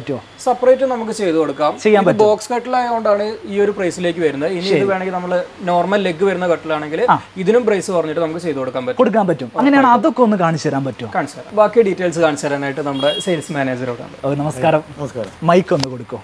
സെപ്പറേറ്റ് നമുക്ക് ചെയ്ത് കൊടുക്കാം ചെയ്യാൻ ഇത് ബോക്സ് കട്ടിലായതുകൊണ്ടാണ് ഈ ഒരു പ്രൈസിലേക്ക് വരുന്നത് ഇനി ഇത് വേണമെങ്കിൽ നമ്മൾ നോർമൽ ലെഗ് വരുന്ന കട്ടിലാണെങ്കിൽ ഇതിനും പ്രൈസ് പറഞ്ഞിട്ട് നമുക്ക് ചെയ്ത് കൊടുക്കാൻ പറ്റും കൊടുക്കാൻ പറ്റും അങ്ങനെയാണ് അതൊക്കെ ഒന്ന് കാണിച്ചു തരാൻ പറ്റുമോ കാണിച്ചു തരാം ബാക്കി ഡീറ്റെയിൽസ് കാണിച്ചു തരാനായിട്ട് നമ്മുടെ സെയിൽസ് മാനേജറോടാണ് ഓ, നമസ്കാരം നമസ്കാരം മൈക്ക് ഒന്ന് കൊടുക്കോ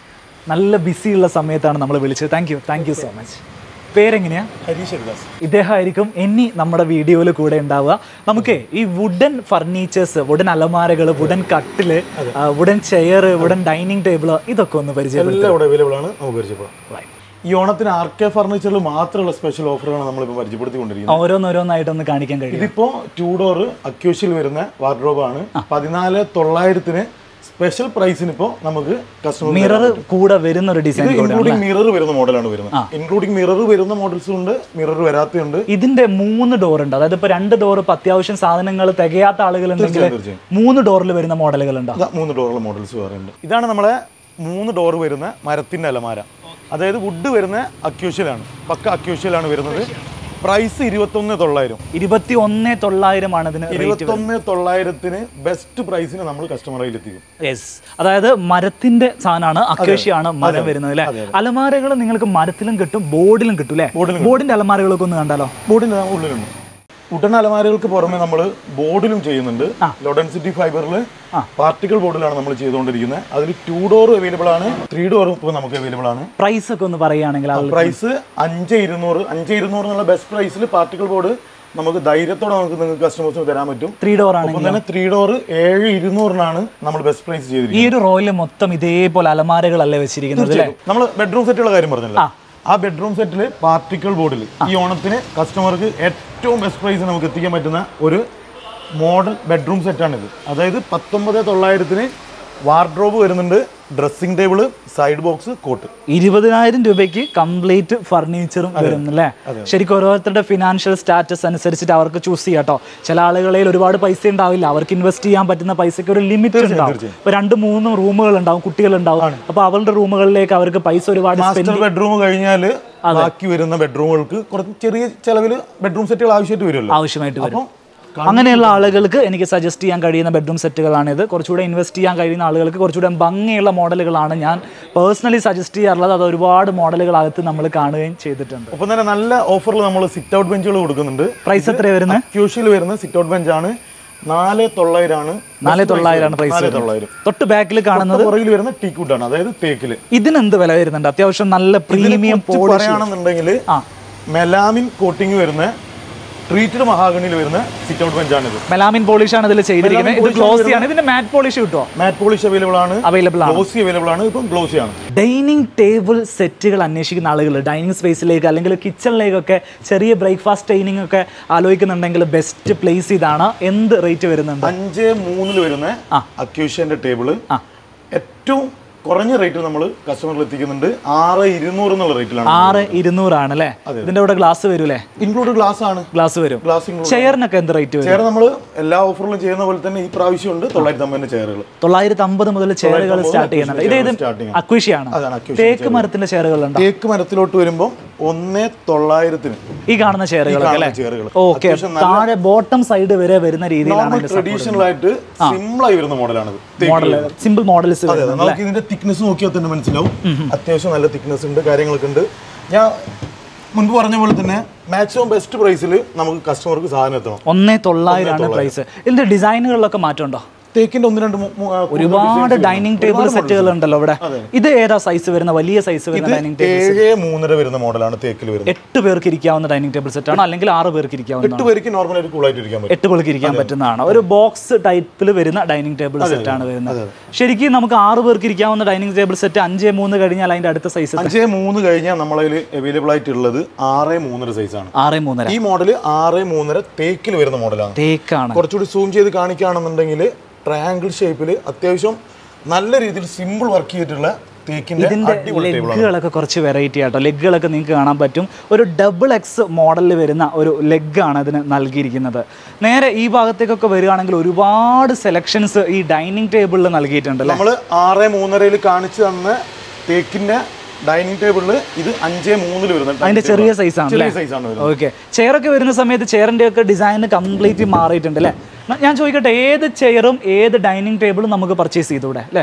നല്ല ബിസിയുള്ള സമയത്താണ് നമ്മൾ വിളിച്ചത് thank you thank you so much പേരെങ്ങനെയാ ഹരീഷ് ഹരിദാസ് ഇദ്ദേഹമായിരിക്കും ഇനി നമ്മുടെ വീഡിയോയിൽ കൂടെ ഉണ്ടാവുക നമുക്ക് ഈ വുഡൻ ഫർണിച്ചേഴ്സ് വുഡൻ അലമാരകൾ വുഡൻ കട്ടില് wooden chair wooden dining table ഇതൊക്കെ ഒന്ന് പരിചയപ്പെടുത്തും എല്ലാം ഇവിടെ അവൈലബിൾ ആണ് നമുക്ക് പരിചയപ്പെടാം ഈ ഓണത്തിന് ആർ കെ ഫർണിച്ചറിൽ മാത്രമുള്ള സ്പെഷ്യൽ ഓഫറുകളാണ് നമ്മളിപ്പോൾ പരിചയപ്പെടുത്തിക്കൊണ്ടിരിക്കുന്നത് ഓരോന്നോരോന്നായിട്ടൊന്ന് കാണിക്കാൻ കഴിയും ഇതിപ്പോ ടൂ ഡോർ അക്യൂഷിൽ വരുന്ന വാർഡ്രോബ് ആണ് പതിനാല് തൊള്ളായിരത്തിന് സ്പെഷ്യൽ പ്രൈസിന് ഇപ്പോൾ നമുക്ക് കസ്റ്റമർ മിറർ കൂടെ വരുന്ന ഒരു ഡിസൈൻ ഇൻക്ലൂഡിംഗ് മിറർ വരുന്ന മോഡലാണ് വരുന്നത് ഇൻക്ലൂഡിംഗ് മിറർ വരുന്ന മോഡൽസും ഉണ്ട് മിറർ വരാത്തതുണ്ട് ഇതിന്റെ മൂന്ന് ഡോർ ഉണ്ട് അതായത് ഇപ്പൊ രണ്ട് ഡോർ ഇപ്പൊ അത്യാവശ്യം സാധനങ്ങൾ തികയാത്ത ആളുകളുണ്ടെങ്കിൽ തീർച്ചയായും. മൂന്ന് ഡോറിൽ വരുന്ന മോഡലുകൾ ഉണ്ടാവും ഇതാ മൂന്ന് ഡോറുള്ള മോഡൽസ് വേറെ ഉണ്ട് ഇതാണ് നമ്മളെ മൂന്ന് ഡോർ വരുന്ന മരത്തിന്റെ അലമാര അതായത് വുഡ് വരുന്ന അക്യൂഷ്യലാണ് പക്ക അക്യൂഷ്യലാണ് വരുന്നത് പ്രൈസ് ഇരുപത്തൊന്ന് തൊള്ളായിരം ഇരുപത്തി ഒന്ന് തൊള്ളായിരമാണ് ഇതിന് ഇരുപത്തൊന്ന് തൊള്ളായിരത്തിന് ബെസ്റ്റ് പ്രൈസിന് നമ്മൾ കസ്റ്റമറിൽ എത്തിക്കും യെസ് അതായത് മരത്തിന്റെ സാധനമാണ് അക്കേഷ്യാണ് മരം വരുന്നത് അല്ലെ അലമാരകൾ നിങ്ങൾക്ക് മരത്തിലും കിട്ടും ബോർഡിലും കിട്ടും അല്ലെ ബോർഡിന്റെ അലമാരകളൊക്കെ ഒന്ന് കണ്ടാലോ ബോർഡിന്റെ ഉള്ളിലുണ്ട് ഉടൻ അലമാരകൾക്ക് പുറമെ നമ്മൾ ബോർഡിലും ചെയ്യുന്നുണ്ട് ലോഡൻസിറ്റി ഫൈബറിൽ പാർട്ടിക്കൽ ബോർഡിലാണ് നമ്മൾ ചെയ്തുകൊണ്ടിരിക്കുന്നത് അതിൽ ടു ഡോർ അവൈലബിൾ ആണ് ത്രീ ഡോറും ഇപ്പോൾ നമുക്ക് അവൈലബിൾ ആണ് പ്രൈസ് ഒക്കെ ഒന്ന് പറയുകയാണെങ്കിൽ ആളുകൾ പ്രൈസ് അഞ്ച് ഇരുന്നൂറ് അഞ്ച് ഇരുന്നൂറ് എന്നുള്ള ബെസ്റ്റ് പ്രൈസിൽ പാർട്ടിക്കൽ ബോർഡ് നമുക്ക് ധൈര്യത്തോടെ നമുക്ക് നിങ്ങൾക്ക് കസ്റ്റമേഴ്സിന് തരാൻ പറ്റും ത്രീ ഡോർ ആണ് ഒപ്പം തന്നെ ത്രീ ഡോർ ഏഴ് ഇരുന്നൂറിനാണ് നമ്മൾ ബെസ്റ്റ് പ്രൈസ് ഈ ചെയ്തിരിക്കുന്നത് ഒരു റോയില് മൊത്തം ഇതേപോലെ അലമാരകളല്ലേ വെച്ചിരിക്കുന്നത് അല്ലേ നമ്മൾ ബെഡ്റൂം സെറ്റുള്ള കാര്യം പറഞ്ഞല്ലോ ആ ബെഡ്റൂം സെറ്റിൽ പാർട്ടിക്കൽ ബോർഡിൽ ഈ ഓണത്തിന് കസ്റ്റമർക്ക് ഏറ്റവും ബെസ്റ്റ് പ്രൈസ് നമുക്ക് എത്തിക്കാൻ പറ്റുന്ന ഒരു മോഡൽ ബെഡ്റൂം സെറ്റാണിത് അതായത് പത്തൊമ്പത് തൊള്ളായിരത്തിന് വാർഡ്രോബ് വരുന്നുണ്ട് dressing table side box cot ഇരുപതിനായിരം രൂപയ്ക്ക് കംപ്ലീറ്റ് ഫർണിച്ചറും വരുന്നല്ലേ ശരിക്കും ഓരോരുത്തരുടെ ഫിനാൻഷ്യൽ സ്റ്റാറ്റസ് അനുസരിച്ചിട്ട് അവർക്ക് ചൂസ് ചെയ്യാം കേട്ടോ ചില ആളുകളിൽ ഒരുപാട് പൈസ ഉണ്ടാവില്ല അവർക്ക് ഇൻവെസ്റ്റ് ചെയ്യാൻ പറ്റുന്ന പൈസയ്ക്ക് ഒരു ലിമിറ്റ് ഉണ്ടാവും ഇപ്പൊ രണ്ട് മൂന്ന് റൂമുകൾ ഉണ്ടാവും കുട്ടികൾ ഉണ്ടാവും അപ്പൊ അവരുടെ റൂമുകളിലേക്ക് അവർക്ക് പൈസ ഒരുപാട് spend മാസ്റ്റർ ബെഡ്റൂം കഴിഞ്ഞാൽ ബാക്കി വരുന്ന ബെഡ്റൂമുകൾക്ക് കുറച്ച് ചെറിയ ചെലവിൽ ബെഡ്റൂം സെറ്റുകൾ ആവശ്യമായിട്ട് വരുമല്ലോ ആവശ്യമായിട്ട് വരും അങ്ങനെയുള്ള ആളുകൾക്ക് എനിക്ക് സജസ്റ്റ് ചെയ്യാൻ കഴിയുന്ന ബെഡ്റൂം സെറ്റുകളാണിത് കുറച്ചുകൂടെ ഇൻവെസ്റ്റ് ചെയ്യാൻ കഴിയുന്ന ആളുകൾക്ക് കുറച്ചുകൂടെ ഭംഗിയുള്ള മോഡലുകളാണ് ഞാൻ പേഴ്സണലി സജസ്റ്റ് ചെയ്യാറുള്ളത് അത് ഒരുപാട് മോഡലുകളകത്ത് നമ്മൾ കാണുകയും ചെയ്തിട്ടുണ്ട് ഒപ്പം തന്നെ നല്ല ഓഫറിൽ നമ്മൾ സിറ്റ് ഔട്ട് ബെഞ്ചുകൾ കൊടുക്കുന്നുണ്ട് പ്രൈസ് എത്രയാണ് വരുന്നത് ക്യൂഷ്യൽ വരുന്ന സിറ്റ് ഔട്ട് ബെഞ്ചാണ് നാല് തൊള്ളായിരമാണ് നാല് തൊള്ളായിരമാണ് പ്രൈസ് നാല് തൊള്ളായിരം തൊട്ട് ബാക്കിൽ കാണുന്നത് പുറകിൽ വരുന്ന ടീക്കൂട്ടാണ് അതായത് തേക്കില് ഇതിന് എന്ത് വില വരുന്നുണ്ട് അത്യാവശ്യം നല്ല പ്രീമിയം കുറച്ച് പറയുകയാണെന്നുണ്ടെങ്കിൽ ആ. മെലാമിൻ കോട്ടിങ് വരുന്ന ട്രീറ്റഡ് മഹാഗണിയിൽ വരുന്ന സിറ്റ് ഔട്ട് ബെഞ്ചാണിത് മെലാമിൻ പോളിഷ് ആണ് ഇതിൽ ചെയ്തിരിക്കുന്നത് ഇത് ഗ്ലോസി ആണ് ഇതിന്റെ മാറ്റ് പോളിഷ് കിട്ടുമോ മാറ്റ് പോളിഷ് അവൈലബിൾ ആണ് അവൈലബിൾ ആണ് ഗ്ലോസി അവൈലബിൾ ആണ് ഇപ്പം ഗ്ലോസി ആണ് ഡൈനിങ് ടേബിൾ സെറ്റുകൾ അന്വേഷിക്കുന്ന ആളുകൾ ഡൈനിങ് സ്പേസിലേക്ക് അല്ലെങ്കിൽ കിച്ചണിലേക്കൊക്കെ ചെറിയ ബ്രേക്ക്ഫാസ്റ്റ് ഡൈനിങ് ഒക്കെ ആലോചിക്കുന്നുണ്ടെങ്കിൽ ബെസ്റ്റ് പ്ലേസ് ഇതാണ് എന്ത് റേറ്റ് വരുന്നുണ്ട് അഞ്ച് മൂന്നിൽ വരുന്ന അക്യൂഷ്യന്റെ ടേബിള് ഏറ്റവും കുറഞ്ഞ റേറ്റിൽ നമ്മൾ കസ്റ്റമറിൽ എത്തിക്കുന്നുണ്ട് ആറ് ഇരുന്നൂറ് എന്നുള്ള റേറ്റിലാണ് ആറ് ഇരുന്നൂറാണ് അല്ലേ ഇതിന്റെ കൂടെ ഗ്ലാസ് വരൂലേ ഇൻക്ലൂഡ് ഗ്ലാസ് ആണ് ഗ്ലാസ് വരും ഗ്ലാസ് ഇൻക്ലൂഡ് ചെയറിനൊക്കെ എന്ത് റേറ്റ് വരും ചെയർ നമ്മൾ എല്ലാ ഓഫറിലും ചെയ്യുന്ന പോലെ തന്നെ ഈ പ്രാവശ്യം ഉണ്ട് തൊള്ളായിരത്തി അമ്പതിന്റെ ചെയറുകൾ തൊള്ളായിരത്തി അമ്പത് മുതൽ ചെയറുകൾ സ്റ്റാർട്ട് ചെയ്യുന്നുണ്ട് ഇത് ഇത് സ്റ്റാർട്ടിങ് അക്വിഷിയാണ് അതാണ് അക്യൂഷൻ തേക്ക് മരത്തിന്റെ ചെയറുകളുണ്ടോ തേക്ക് മരത്തിലോട്ട് വരുമ്പോൾ ഒന്നേ തൊള്ളായിരത്തിന് ഈ കാണുന്ന ചെയറുകളൊക്കെ അല്ലേ ചെയറുകൾ ഓക്കെ താഴെ ബോട്ടം സൈഡ് വരെ വരുന്ന രീതിയിലാണ് നോർമൽ ട്രഡീഷണൽ ആയിട്ട് സിമ്പിൾ ആയി വരുന്ന മോഡലാണിത് മോഡൽ സിമ്പിൾ മോഡൽസ് അതെ അതെ നമുക്ക് ഇതിന്റെ തിക്നെസ് നോക്കിയാൽ തന്നെ മനസ്സിലാവും അത്യാവശ്യം നല്ല തിക്നെസ് ഉണ്ട് കാര്യങ്ങളൊക്കെ ഉണ്ട് ഞാൻ മുൻപ് പറഞ്ഞ പോലെ തന്നെ മാക്സിമം ബെസ്റ്റ് പ്രൈസിൽ നമുക്ക് കസ്റ്റമർക്ക് സാധനം എത്തണം ഒന്നേ തൊള്ളായിരമാണ് പ്രൈസ് ഇതിന്റെ ഡിസൈനുകളിലൊക്കെ മാറ്റമുണ്ടോ തേക്കിന്റെ ഒന്ന് രണ്ട് മൂ- മൂ- ആ, ഒരുപാട് ഡൈനിങ് ടേബിൾ സെറ്റുകൾ ഉണ്ടല്ലോ ഇവിടെ ഇത് ഏതാ സൈസ് വരുന്ന വലിയ സൈസ് വരുന്ന ഡൈനിങ് ടേബിൾ ഏഴ് മൂന്നര വരുന്ന മോഡലാണ് തേക്കിൽ വരുന്നത് എട്ട് പേർക്ക് ഇരിക്കാവുന്ന ഡൈനിങ് ടേബിൾ സെറ്റ് ആണോ അല്ലെങ്കിൽ ആറ് പേർക്ക് ഇരിക്കാവുന്ന എട്ട് പേർക്ക് നോർമൽ ആയിട്ട് കൂളായിട്ട് ഇരിക്കാൻ പറ്റും എട്ട് പേർക്ക് ഇരിക്കാൻ പറ്റുന്നതാണ് ഒരു ബോക്സ് ടൈപ്പിൽ വരുന്ന ഡൈനിങ് ടേബിൾ സെറ്റ് ആണ് വരുന്നത് ശരിക്കും നമുക്ക് ആറ് പേർക്ക് ഇരിക്കാവുന്ന ഡൈനിങ് ടേബിൾ സെറ്റ് അഞ്ച് മൂന്ന് കഴിഞ്ഞാൽ അതിന്റെ അടുത്ത സൈസ് അഞ്ചേ മൂന്ന് കഴിഞ്ഞാൽ നമ്മളതിൽ അവൈലബിൾ ആയിട്ടുള്ളത് ആറ് മൂന്നര സൈസാണ് ആറ് മൂന്നര ഈ മോഡൽ ആറ് മൂന്നര തേക്കിൽ വരുന്ന മോഡലാണ് തേക്കാണ് കുറച്ചുകൂടി സൂം ചെയ്ത് കാണിക്കുകയാണെന്നുണ്ടെങ്കിൽ ട്രയാങ്കിൾ ഷേപ്പിൽ അത്യാവശ്യം നല്ല രീതിയിൽ സിമ്പിൾ വർക്ക് ചെയ്തിട്ടുള്ള തേക്കിന്റെ ഇതിന്റെ അടിപൊളി ടേബിളാണ് ലെഗുകളൊക്കെ കുറച്ച് വെറൈറ്റി ആട്ടോ ലെഗുകളൊക്കെ നിങ്ങൾക്ക് കാണാൻ പറ്റും ഒരു ഡബിൾ എക്സ് മോഡലിൽ വരുന്ന ഒരു ലെഗാണ് അതിന് നൽകിയിരിക്കുന്നത് നേരെ ഈ ഭാഗത്തേക്കൊക്കെ വരികയാണെങ്കിൽ ഒരുപാട് സെലക്ഷൻസ് ഈ ഡൈനിങ് ടേബിളിൽ നൽകിയിട്ടുണ്ട് അല്ലേ നമ്മൾ ആറ് മൂന്നരയിൽ കാണിച്ചു തന്ന തേക്കിന്റെ ഡൈനിങ് ടേബിളിൽ ഇത് അഞ്ചേ മൂന്നിൽ വരുന്ന അതിന്റെ ചെറിയ സൈസ് ആണ് ചെറിയ സൈസാണ് വരുന്നത് ഓക്കെ ചെയറൊക്കെ വരുന്ന സമയത്ത് ചെയറിന്റെ ഒക്കെ ഡിസൈൻ കംപ്ലീറ്റ് മാറിയിട്ടുണ്ട് അല്ലേ ന- ഞാൻ ചോദിക്കട്ടെ ഏത് ചെയറും ഏത് ഡൈനിങ് ടേബിളും നമുക്ക് പർച്ചേസ് ചെയ്തൂടെ അല്ലേ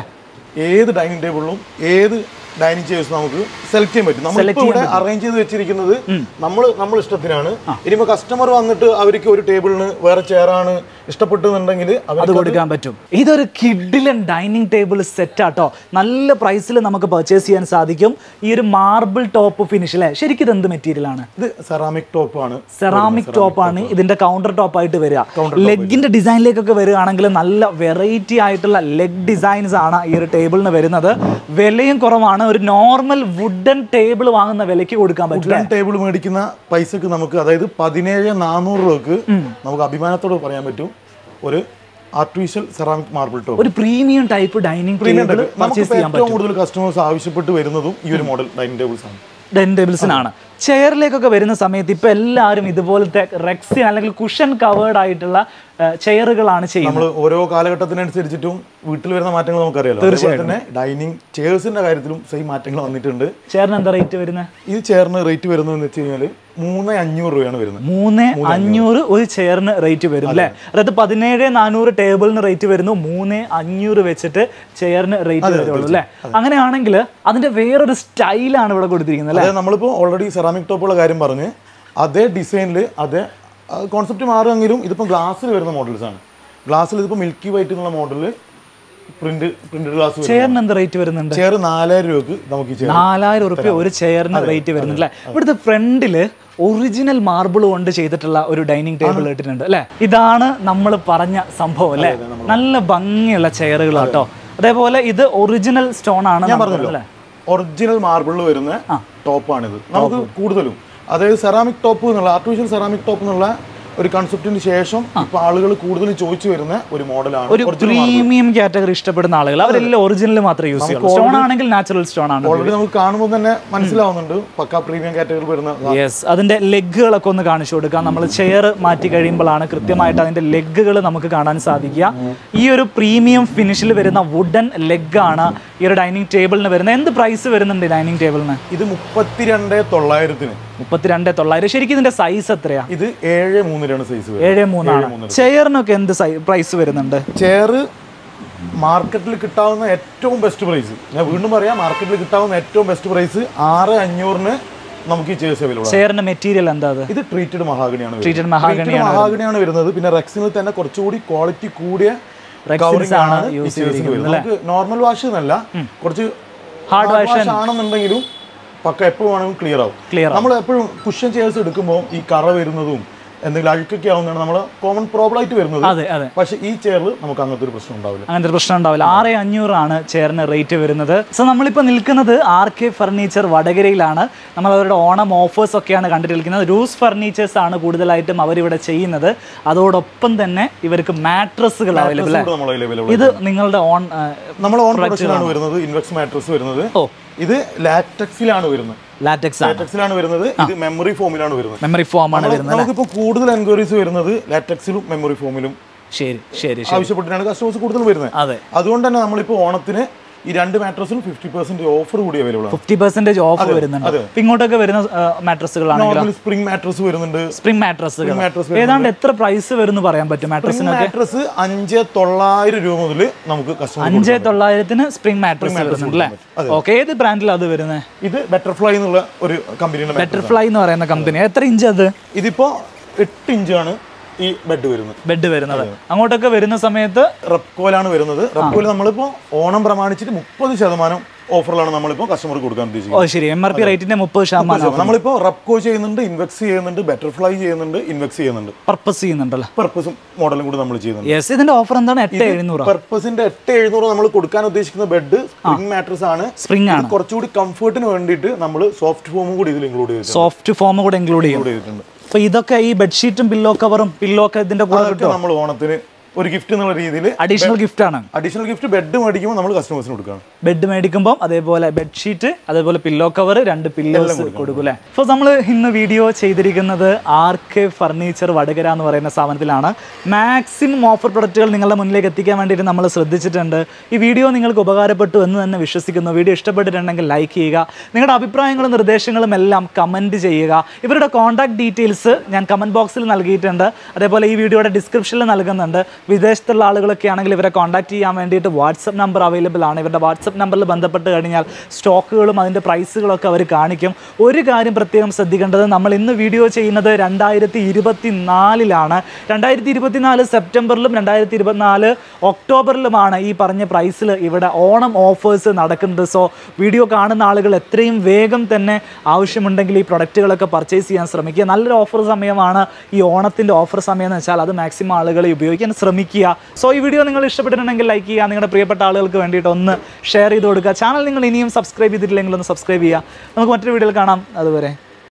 ഏത് ഡൈനിങ് ടേബിളിലും ഏത് ഡൈനിങ് ചെയർസ് നമുക്ക് സെലക്ട് ചെയ്യാൻ പറ്റും നമ്മളിപ്പോൾ ഇവിടെ അറേഞ്ച് ചെയ്ത് വെച്ചിരിക്കുന്നത് നമ്മൾ നമ്മൾ ഇഷ്ടത്തിനാണ് ഇനിയിപ്പോൾ കസ്റ്റമർ വന്നിട്ട് അവർക്ക് ഒരു ടേബിളിന് വേറെ ചെയറാണ് ഇഷ്ടപ്പെട്ടെന്നുണ്ടെങ്കിൽ അത് അവർ കൊടുക്കാൻ പറ്റും ഇതൊരു കിഡിലൻ ഡൈനിങ് ടേബിൾ സെറ്റ് ആട്ടോ നല്ല പ്രൈസിൽ നമുക്ക് പർച്ചേസ് ചെയ്യാൻ സാധിക്കും ഈ ഒരു മാർബിൾ ടോപ്പ് ഫിനിഷ് അല്ലേ ശരിക്കും ഇത് എന്ത് മെറ്റീരിയൽ ആണ് ഇത് സെറാമിക് ടോപ്പാണ് സെറാമിക് ടോപ്പ് ആണ് ഇതിന്റെ കൗണ്ടർ ടോപ്പ് ആയിട്ട് വരിക ലെഗിന്റെ ഡിസൈനിലേക്കൊക്കെ വരികയാണെങ്കിൽ നല്ല വെറൈറ്റി ആയിട്ടുള്ള ലെഗ് ഡിസൈൻസ് ആണ് ഈ ഒരു ടേബിളിന് വരുന്നത് വിലയും കുറവാണ് ഒരു നോർമൽ വുഡൻ ടേബിൾ വാങ്ങുന്ന വിലയ്ക്ക് കൊടുക്കാൻ പറ്റില്ല വുഡൻ ടേബിൾ മേടിക്കുന്ന പൈസക്ക് നമുക്ക് അതായത് പതിനേഴ് നാനൂറ് രൂപക്ക് നമുക്ക് അഭിമാനത്തോട് പറയാൻ പറ്റും ഒരു ആർട്ടിഫിഷ്യൽ സെറാമിക് മാർബിൾ ടോപ്പ് ഒരു പ്രീമിയം ടൈപ്പ് ഡൈനിങ് ടേബിൾ നമുക്ക് പർച്ചേസ് ചെയ്യാൻ ഏറ്റവും കൂടുതൽ കസ്റ്റമേഴ്സ് ആവശ്യപ്പെട്ട് വരുന്നതും ഈ ഒരു മോഡൽ ഡൈനിങ് ടേബിൾസ് ആണ് ഡൈനിങ് ടേബിൾസിനാണ് ചെയറിലേക്കൊക്കെ വരുന്ന സമയത്ത് ഇപ്പൊ എല്ലാവരും ഇതുപോലത്തെ റെക്സിൻ അല്ലെങ്കിൽ കുഷൻ കവേർഡ് ആയിട്ടുള്ള ചെയറുകളാണ് ചെയ്യുന്നത് നമ്മൾ ഓരോ കാലഘട്ടത്തിനനുസരിച്ചിട്ടും വീട്ടിൽ വരുന്ന മാറ്റങ്ങൾ നമുക്കറിയാലോ അതുപോലെ തന്നെ ഡൈനിങ് ചെയർസിന്റെ കാര്യത്തിലും സെയിം മാറ്റങ്ങൾ വന്നിട്ടുണ്ട് ചെയറിന് എന്താ റേറ്റ് വരുന്നത് ഈ ചെയറിന് റേറ്റ് വരുന്നത് എന്ന് വെച്ച് കഴിഞ്ഞാൽ മൂന്ന് അഞ്ഞൂറ് രൂപയാണ് വരുന്നത് മൂന്ന് അഞ്ഞൂറ് ഒരു ചെയറിന് റേറ്റ് വരും അല്ലേ അതായത് പതിനേഴ് നാനൂറ് ടേബിളിന് റേറ്റ് വരുന്നു മൂന്ന് അഞ്ഞൂറ് വെച്ചിട്ട് ചെയറിന് റേറ്റ് വരുള്ളൂ അല്ലേ അങ്ങനെയാണെങ്കിൽ അതിന്റെ വേറൊരു സ്റ്റൈലാണ് ഇവിടെ കൊടുത്തിരിക്കുന്നത് അല്ലേ അതായത് നമ്മളിപ്പോൾ ഓൾറെഡി സെറാമിക് ടോപ്പുള്ള കാര്യം പറഞ്ഞ് അതേ ഡിസൈനിൽ അതേ കോൺസെപ്റ്റ് മാറുമെങ്കിലും ഇതിപ്പോൾ ഗ്ലാസ്സിൽ വരുന്ന മോഡൽസ് ആണ് ഗ്ലാസ്സിൽ ഇതിപ്പോൾ മിൽക്കി വൈറ്റ് എന്നുള്ള മോഡലിൽ പ്രിന്റ് പ്രിന്റഡ് ഗ്ലാസ് വരും ചെയറിന് എന്ത് റേറ്റ് വരുന്നുണ്ട് ചെയർ നാലായിരം രൂപക്ക് നമുക്ക് ഈ ചെയർ നാലായിരം ഉറുപ്പ്യ ഒരു ചെയറിന് റേറ്റ് വരുന്നുണ്ട് അല്ലേ ഇവിടുത്തെ ഫ്രണ്ടില് ഒറിജിനൽ മാർബിൾ കൊണ്ട് ചെയ്തിട്ടുള്ള ഒരു ഡൈനിങ് ടേബിൾ ഇട്ടിട്ടുണ്ട് അല്ലേ ഇതാണ് നമ്മൾ പറഞ്ഞ സംഭവം അല്ലേ നല്ല ഭംഗിയുള്ള ചെയറുകൾ കേട്ടോ അതേപോലെ ഇത് ഒറിജിനൽ സ്റ്റോൺ ആണ് ഞാൻ നമുക്ക് പറഞ്ഞല്ലോ അല്ലേ? ഒറിജിനൽ മാർബിളിൽ വരുന്ന ടോപ്പാണിത് നമുക്ക് കൂടുതലും അതായത് സെറാമിക് ടോപ്പ് എന്നുള്ള ആർട്ടിഫിഷ്യൽ സെറാമിക് ടോപ്പ് എന്നുള്ള ഒരു കൺസെപ്റ്റിന് ശേഷം ഇപ്പൊ ആളുകൾ കൂടുതൽ ചോദിച്ചു വരുന്ന ഒരു മോഡലാണ് ഒരു പ്രീമിയം കാറ്റഗറി ഇഷ്ടപ്പെടുന്ന ആളുകൾ അവരെല്ലാം ഒറിജിനൽ മാത്രമേ യൂസ് ചെയ്യുള്ളൂ സ്റ്റോൺ ആണെങ്കിൽ നാച്ചുറൽ സ്റ്റോൺ ആണ് ഓൾറെഡി നമുക്ക് കാണുമ്പോൾ തന്നെ മനസ്സിലാവുന്നുണ്ട് പക്ക പ്രീമിയം കാറ്റഗറി വരുന്ന യെസ് അതിന്റെ ലെഗുകളൊക്കെ ഒന്ന് കാണിച്ചു കൊടുക്കാം നമ്മൾ ചെയർ മാറ്റി കഴിയുമ്പോഴാണ് കൃത്യമായിട്ട് അതിന്റെ ലെഗുകൾ നമുക്ക് കാണാൻ സാധിക്കുക ഈ ഒരു പ്രീമിയം ഫിനിഷിൽ വരുന്ന വുഡൻ ലെഗാണ് ഈ ഒരു ഡൈനിങ് ടേബിളിന് വരുന്നത് എന്ത് പ്രൈസ് വരുന്നുണ്ട് ഡൈനിങ് ടേബിളിന് ഇത് മുപ്പത്തിരണ്ട് തൊള്ളായിരത്തിന് മുപ്പത്തിരണ്ട് തൊള്ളായിരം ശരിക്കും ഇതിന്റെ സൈസ് എത്രയാ ഇത് ഏഴ് മൂന്നിലാണ് സൈസ് ഏഴ് മൂന്നാണ് ചെയറിനൊക്കെ എന്ത് പ്രൈസ് വരുന്നുണ്ട് ചെയർ മാർക്കറ്റിൽ കിട്ടാവുന്ന ഏറ്റവും ബെസ്റ്റ് പ്രൈസ് ഞാൻ വീണ്ടും പറയാം മാർക്കറ്റിൽ കിട്ടാവുന്ന ഏറ്റവും ബെസ്റ്റ് പ്രൈസ് ആറ് അഞ്ഞൂറിന് നമുക്ക് ഈ ചെയർസ് അവൈലബിൾ ആണ് ചെയറിന്റെ മെറ്റീരിയൽ എന്താ അത് ഇത് ട്രീറ്റഡ് മഹാഗണിയാണ് വരുന്നത്. Treated mahogany Treated mahogany ആണ് വരുന്നത് പിന്നെ റെക്സിനിൽ തന്നെ കുറച്ചുകൂടി ക്വാളിറ്റി കൂടിയ Rexins covering ആണ് ആണ് ഈ use chairs ന് വരുന്നത്. നമുക്ക് നോർമൽ വാഷ് എന്നല്ല കുറച്ച് Hard ഹാർഡ് വാഷ് ആണെന്നുണ്ടെങ്കിലും പക്ക എപ്പോഴും വേണമെങ്കിലും ക്ലിയർ ആവും Clear നമ്മൾ എപ്പോഴും കുഷൻ ചെയർസ് എടുക്കുമ്പോൾ ഈ കറ വരുന്നതും എന്തെങ്കിലും അഴുക്കൊക്കെ ആവുന്നതാണ് നമ്മൾ കോമൺ പ്രോബ്ലം ആയിട്ട് വരുന്നത് അതെ അതെ പക്ഷെ ഈ ചെയറിൽ നമുക്ക് അങ്ങനത്തെ ഒരു പ്രശ്നം ഉണ്ടാവില്ല അങ്ങനത്തെ ഒരു പ്രശ്നം ഉണ്ടാവില്ല ആറ് അഞ്ഞൂറാണ് ചെയറിന് റേറ്റ് വരുന്നത് സോ നമ്മളിപ്പോൾ നിൽക്കുന്നത് ആർ കെ ഫർണിച്ചർ വടകരയിലാണ് നമ്മൾ അവരുടെ ഓണം ഓഫേഴ്സ് ഒക്കെയാണ് കണ്ടിട്ടിരിക്കുന്നത് റൂസ് ഫർണിച്ചേഴ്സ് ആണ് കൂടുതലായിട്ടും അവരിവിടെ ചെയ്യുന്നത് അതോടൊപ്പം തന്നെ ഇവർക്ക് മാട്രസുകൾ അവൈലബിൾ നമ്മൾ അവൈലബിൾ ഇത് നിങ്ങളുടെ ഓൺ നമ്മൾ ഓൺ പ്രൊഡക്ഷൻ ആണ് വരുന്നത് ഇൻവെക്സ് മാട്രസ് വരുന്നത് ഓ ഇത് ലാറ്റക്സിലാണ് വരുന്നത് ലാറ്റക്സ് ആണ് ലാറ്റക്സിലാണ് വരുന്നത് ഇത് മെമ്മറി ഫോമിലാണ് വരുന്നത് മെമ്മറി ഫോം ആണ് വരുന്നത് നമുക്കിപ്പോൾ കൂടുതൽ എൻക്വയറീസ് വരുന്നത് ലാറ്റക്സിലും മെമ്മറി ഫോമിലും ശരി ശരി ശരി ആവശ്യപ്പെട്ടിട്ടാണ് കസ്റ്റമേഴ്സ് കൂടുതൽ വരുന്നത് അതെ അതുകൊണ്ട് തന്നെ നമ്മളിപ്പോൾ ഓണത്തിന് ഈ രണ്ട് മാട്രസിലും ഫിഫ്റ്റി പെർസെന്റ് ഓഫർ കൂടി അവൈലബിൾ ആണ് ഫിഫ്റ്റി പെർസെന്റേജ് ഓഫ് വരുന്നുണ്ട് അതെ. ഇപ്പൊ ഇങ്ങോട്ടൊക്കെ വരുന്ന മാട്രസുകളാണെങ്കിലോ നോർമൽ സ്പ്രിംഗ് മാട്രസ് വരുന്നുണ്ട് സ്പ്രിംഗ് മാട്രസുകൾ mattress ഏതാണ്ട് എത്ര പ്രൈസ് വരുന്നു പറയാൻ പറ്റും മാട്രസിന് മാട്രസ് അഞ്ച് തൊള്ളായിരം രൂപ മുതൽ നമുക്ക് കസ്റ്റമർ അഞ്ച് തൊള്ളായിരത്തിന് സ്പ്രിംഗ് മാട്രസ് വരുന്നുണ്ട് അല്ലേ ഓക്കെ ഏത് ബ്രാൻഡിലാണ് അത് വരുന്നത് ഇത് ബെറ്റർഫ്ലൈ എന്നുള്ള ഒരു കമ്പനിയുടെ mattress. ബെറ്റർഫ്ലൈ എന്ന് പറയുന്ന കമ്പനി എത്ര ഇഞ്ച് അത് ഇതിപ്പോ എട്ട് ഇഞ്ചാണ് ഈ ബെഡ് വരുന്നത് ബെഡ് വരുന്നത് അങ്ങോട്ടൊക്കെ വരുന്ന സമയത്ത് റെപ്കോയിലാണ് വരുന്നത് റെപ്കോയിൽ നമ്മളിപ്പോ ഓണം പ്രമാണിച്ചിട്ട് മുപ്പത് ശതമാനം ഓഫറിലാണ് നമ്മളിപ്പോ കസ്റ്റമർക്ക് കൊടുക്കാൻ ഓ ഉദ്ദേശിക്കുന്നത് ശരി എം ആർ പി റേറ്റിന്റെ മുപ്പത് ശതമാനം നമ്മളിപ്പോ റെപ്കോ ചെയ്യുന്നുണ്ട് ഇൻവെക്സ് ചെയ്യുന്നുണ്ട് ബെറ്റർഫ്ലൈ ചെയ്യുന്നുണ്ട് ഇൻവെക്സ് ചെയ്യുന്നുണ്ട് പർപ്പസ് ചെയ്യുന്നുണ്ടല്ലോ പർപ്പസും മോഡലും കൂടി നമ്മൾ ചെയ്യുന്നുണ്ട് യെസ് ഇതിന്റെ ഓഫർ എന്താണ് എട്ട് എഴുന്നൂറ് പർപ്പസിന്റെ എട്ട് എഴുന്നൂറ് നമ്മൾ കൊടുക്കാൻ ഉദ്ദേശിക്കുന്ന ബെഡ് സ്പ്രിംഗ് മാട്രസ് ആണ് സ്പ്രിംഗ് ഇത് ആണ് കുറച്ചുകൂടി കംഫർട്ടിന് വേണ്ടിയിട്ട് നമ്മൾ സോഫ്റ്റ് ഫോമും കൂടി ഇതിൽ ഇൻക്ലൂഡ് ചെയ്തിട്ടുണ്ട് സോഫ്റ്റ് ഫോം കൂടെ ഇൻക്ലൂഡ് ചെയ്യും include ചെയ്തിട്ടുണ്ട് അപ്പൊ ഇതൊക്കെ ഈ ബെഡ്ഷീറ്റും പില്ലോ കവറും പില്ലോ ഒക്കെ ഇതിന്റെ കൂടെ അതൊക്കെ നമ്മൾ ഓണത്തിന് ഒരു ഗിഫ്റ്റ് എന്നുള്ള രീതിയിൽ അഡീഷണൽ ഗിഫ്റ്റ് ആണ് അഡീഷണൽ ഗിഫ്റ്റ് ബെഡ് മേടിക്കുമ്പോൾ നമ്മൾ കസ്റ്റമേഴ്സിന് കൊടുക്കുകയാണ് ബെഡ് മേടിക്കുമ്പോൾ അതേപോലെ ബെഡ്ഷീറ്റ് അതേപോലെ പില്ലോ കവർ രണ്ട് പില്ലോസ് കൊടുക്കും അല്ലേ അപ്പോൾ നമ്മൾ ഇന്ന് വീഡിയോ ചെയ്തിരിക്കുന്നത് ആർ കെ ഫർണിച്ചർ വടകര എന്ന് പറയുന്ന സ്ഥാപനത്തിലാണ് മാക്സിമം ഓഫർ പ്രൊഡക്റ്റുകൾ നിങ്ങളുടെ മുന്നിലേക്ക് എത്തിക്കാൻ വേണ്ടിയിട്ട് നമ്മൾ ശ്രദ്ധിച്ചിട്ടുണ്ട് ഈ വീഡിയോ നിങ്ങൾക്ക് ഉപകാരപ്പെട്ടു എന്ന് തന്നെ വിശ്വസിക്കുന്നു വീഡിയോ ഇഷ്ടപ്പെട്ടിട്ടുണ്ടെങ്കിൽ ലൈക്ക് ചെയ്യുക നിങ്ങളുടെ അഭിപ്രായങ്ങളും നിർദ്ദേശങ്ങളും എല്ലാം കമൻറ്റ് ചെയ്യുക ഇവരുടെ കോൺടാക്ട് ഡീറ്റെയിൽസ് ഞാൻ കമൻറ്റ് ബോക്സിൽ നൽകിയിട്ടുണ്ട് അതേപോലെ ഈ വീഡിയോയുടെ ഡിസ്ക്രിപ്ഷനിൽ നൽകുന്നുണ്ട് വിദേശത്തുള്ള ആളുകളൊക്കെ ആണെങ്കിൽ ഇവരെ കോൺടാക്ട് ചെയ്യാൻ വേണ്ടിയിട്ട് വാട്സപ്പ് നമ്പർ അവൈലബിൾ ആണ് ഇവരുടെ വാട്സപ്പ് നമ്പറിൽ ബന്ധപ്പെട്ട് കഴിഞ്ഞാൽ സ്റ്റോക്കുകളും അതിൻ്റെ പ്രൈസുകളൊക്കെ അവർ കാണിക്കും ഒരു കാര്യം പ്രത്യേകം ശ്രദ്ധിക്കേണ്ടത് നമ്മൾ ഇന്ന് വീഡിയോ ചെയ്യുന്നത് രണ്ടായിരത്തി ഇരുപത്തി നാലിലാണ് രണ്ടായിരത്തി ഇരുപത്തിനാല് സെപ്റ്റംബറിലും രണ്ടായിരത്തി ഇരുപത്തിനാല് ഒക്ടോബറിലുമാണ് ഈ പറഞ്ഞ പ്രൈസിൽ ഇവിടെ ഓണം ഓഫേഴ്സ് നടക്കുന്നത് സോ വീഡിയോ കാണുന്ന ആളുകൾ എത്രയും വേഗം തന്നെ ആവശ്യമുണ്ടെങ്കിൽ ഈ പ്രൊഡക്റ്റുകളൊക്കെ പർച്ചേസ് ചെയ്യാൻ ശ്രമിക്കുക നല്ലൊരു ഓഫർ സമയമാണ് ഈ ഓണത്തിൻ്റെ ഓഫർ സമയം എന്ന് വെച്ചാൽ അത് മാക്സിമം ആളുകൾ ഉപയോഗിക്കാൻ ശ്രമിക്കുക സോ ഈ വീഡിയോ നിങ്ങൾ ഇഷ്ടപ്പെട്ടിട്ടുണ്ടെങ്കിൽ ലൈക്ക് ചെയ്യുക നിങ്ങളുടെ പ്രിയപ്പെട്ട ആളുകൾക്ക് വേണ്ടിയിട്ട് ഒന്ന് ഷെയർ ചെയ്ത് കൊടുക്കുക ചാനൽ നിങ്ങൾ ഇനിയും സബ്സ്ക്രൈബ് ചെയ്തിട്ടില്ലെങ്കിൽ ഒന്ന് സബ്സ്ക്രൈബ് ചെയ്യുക നമുക്ക് മറ്റൊരു വീഡിയോയിൽ കാണാം അതുവരെ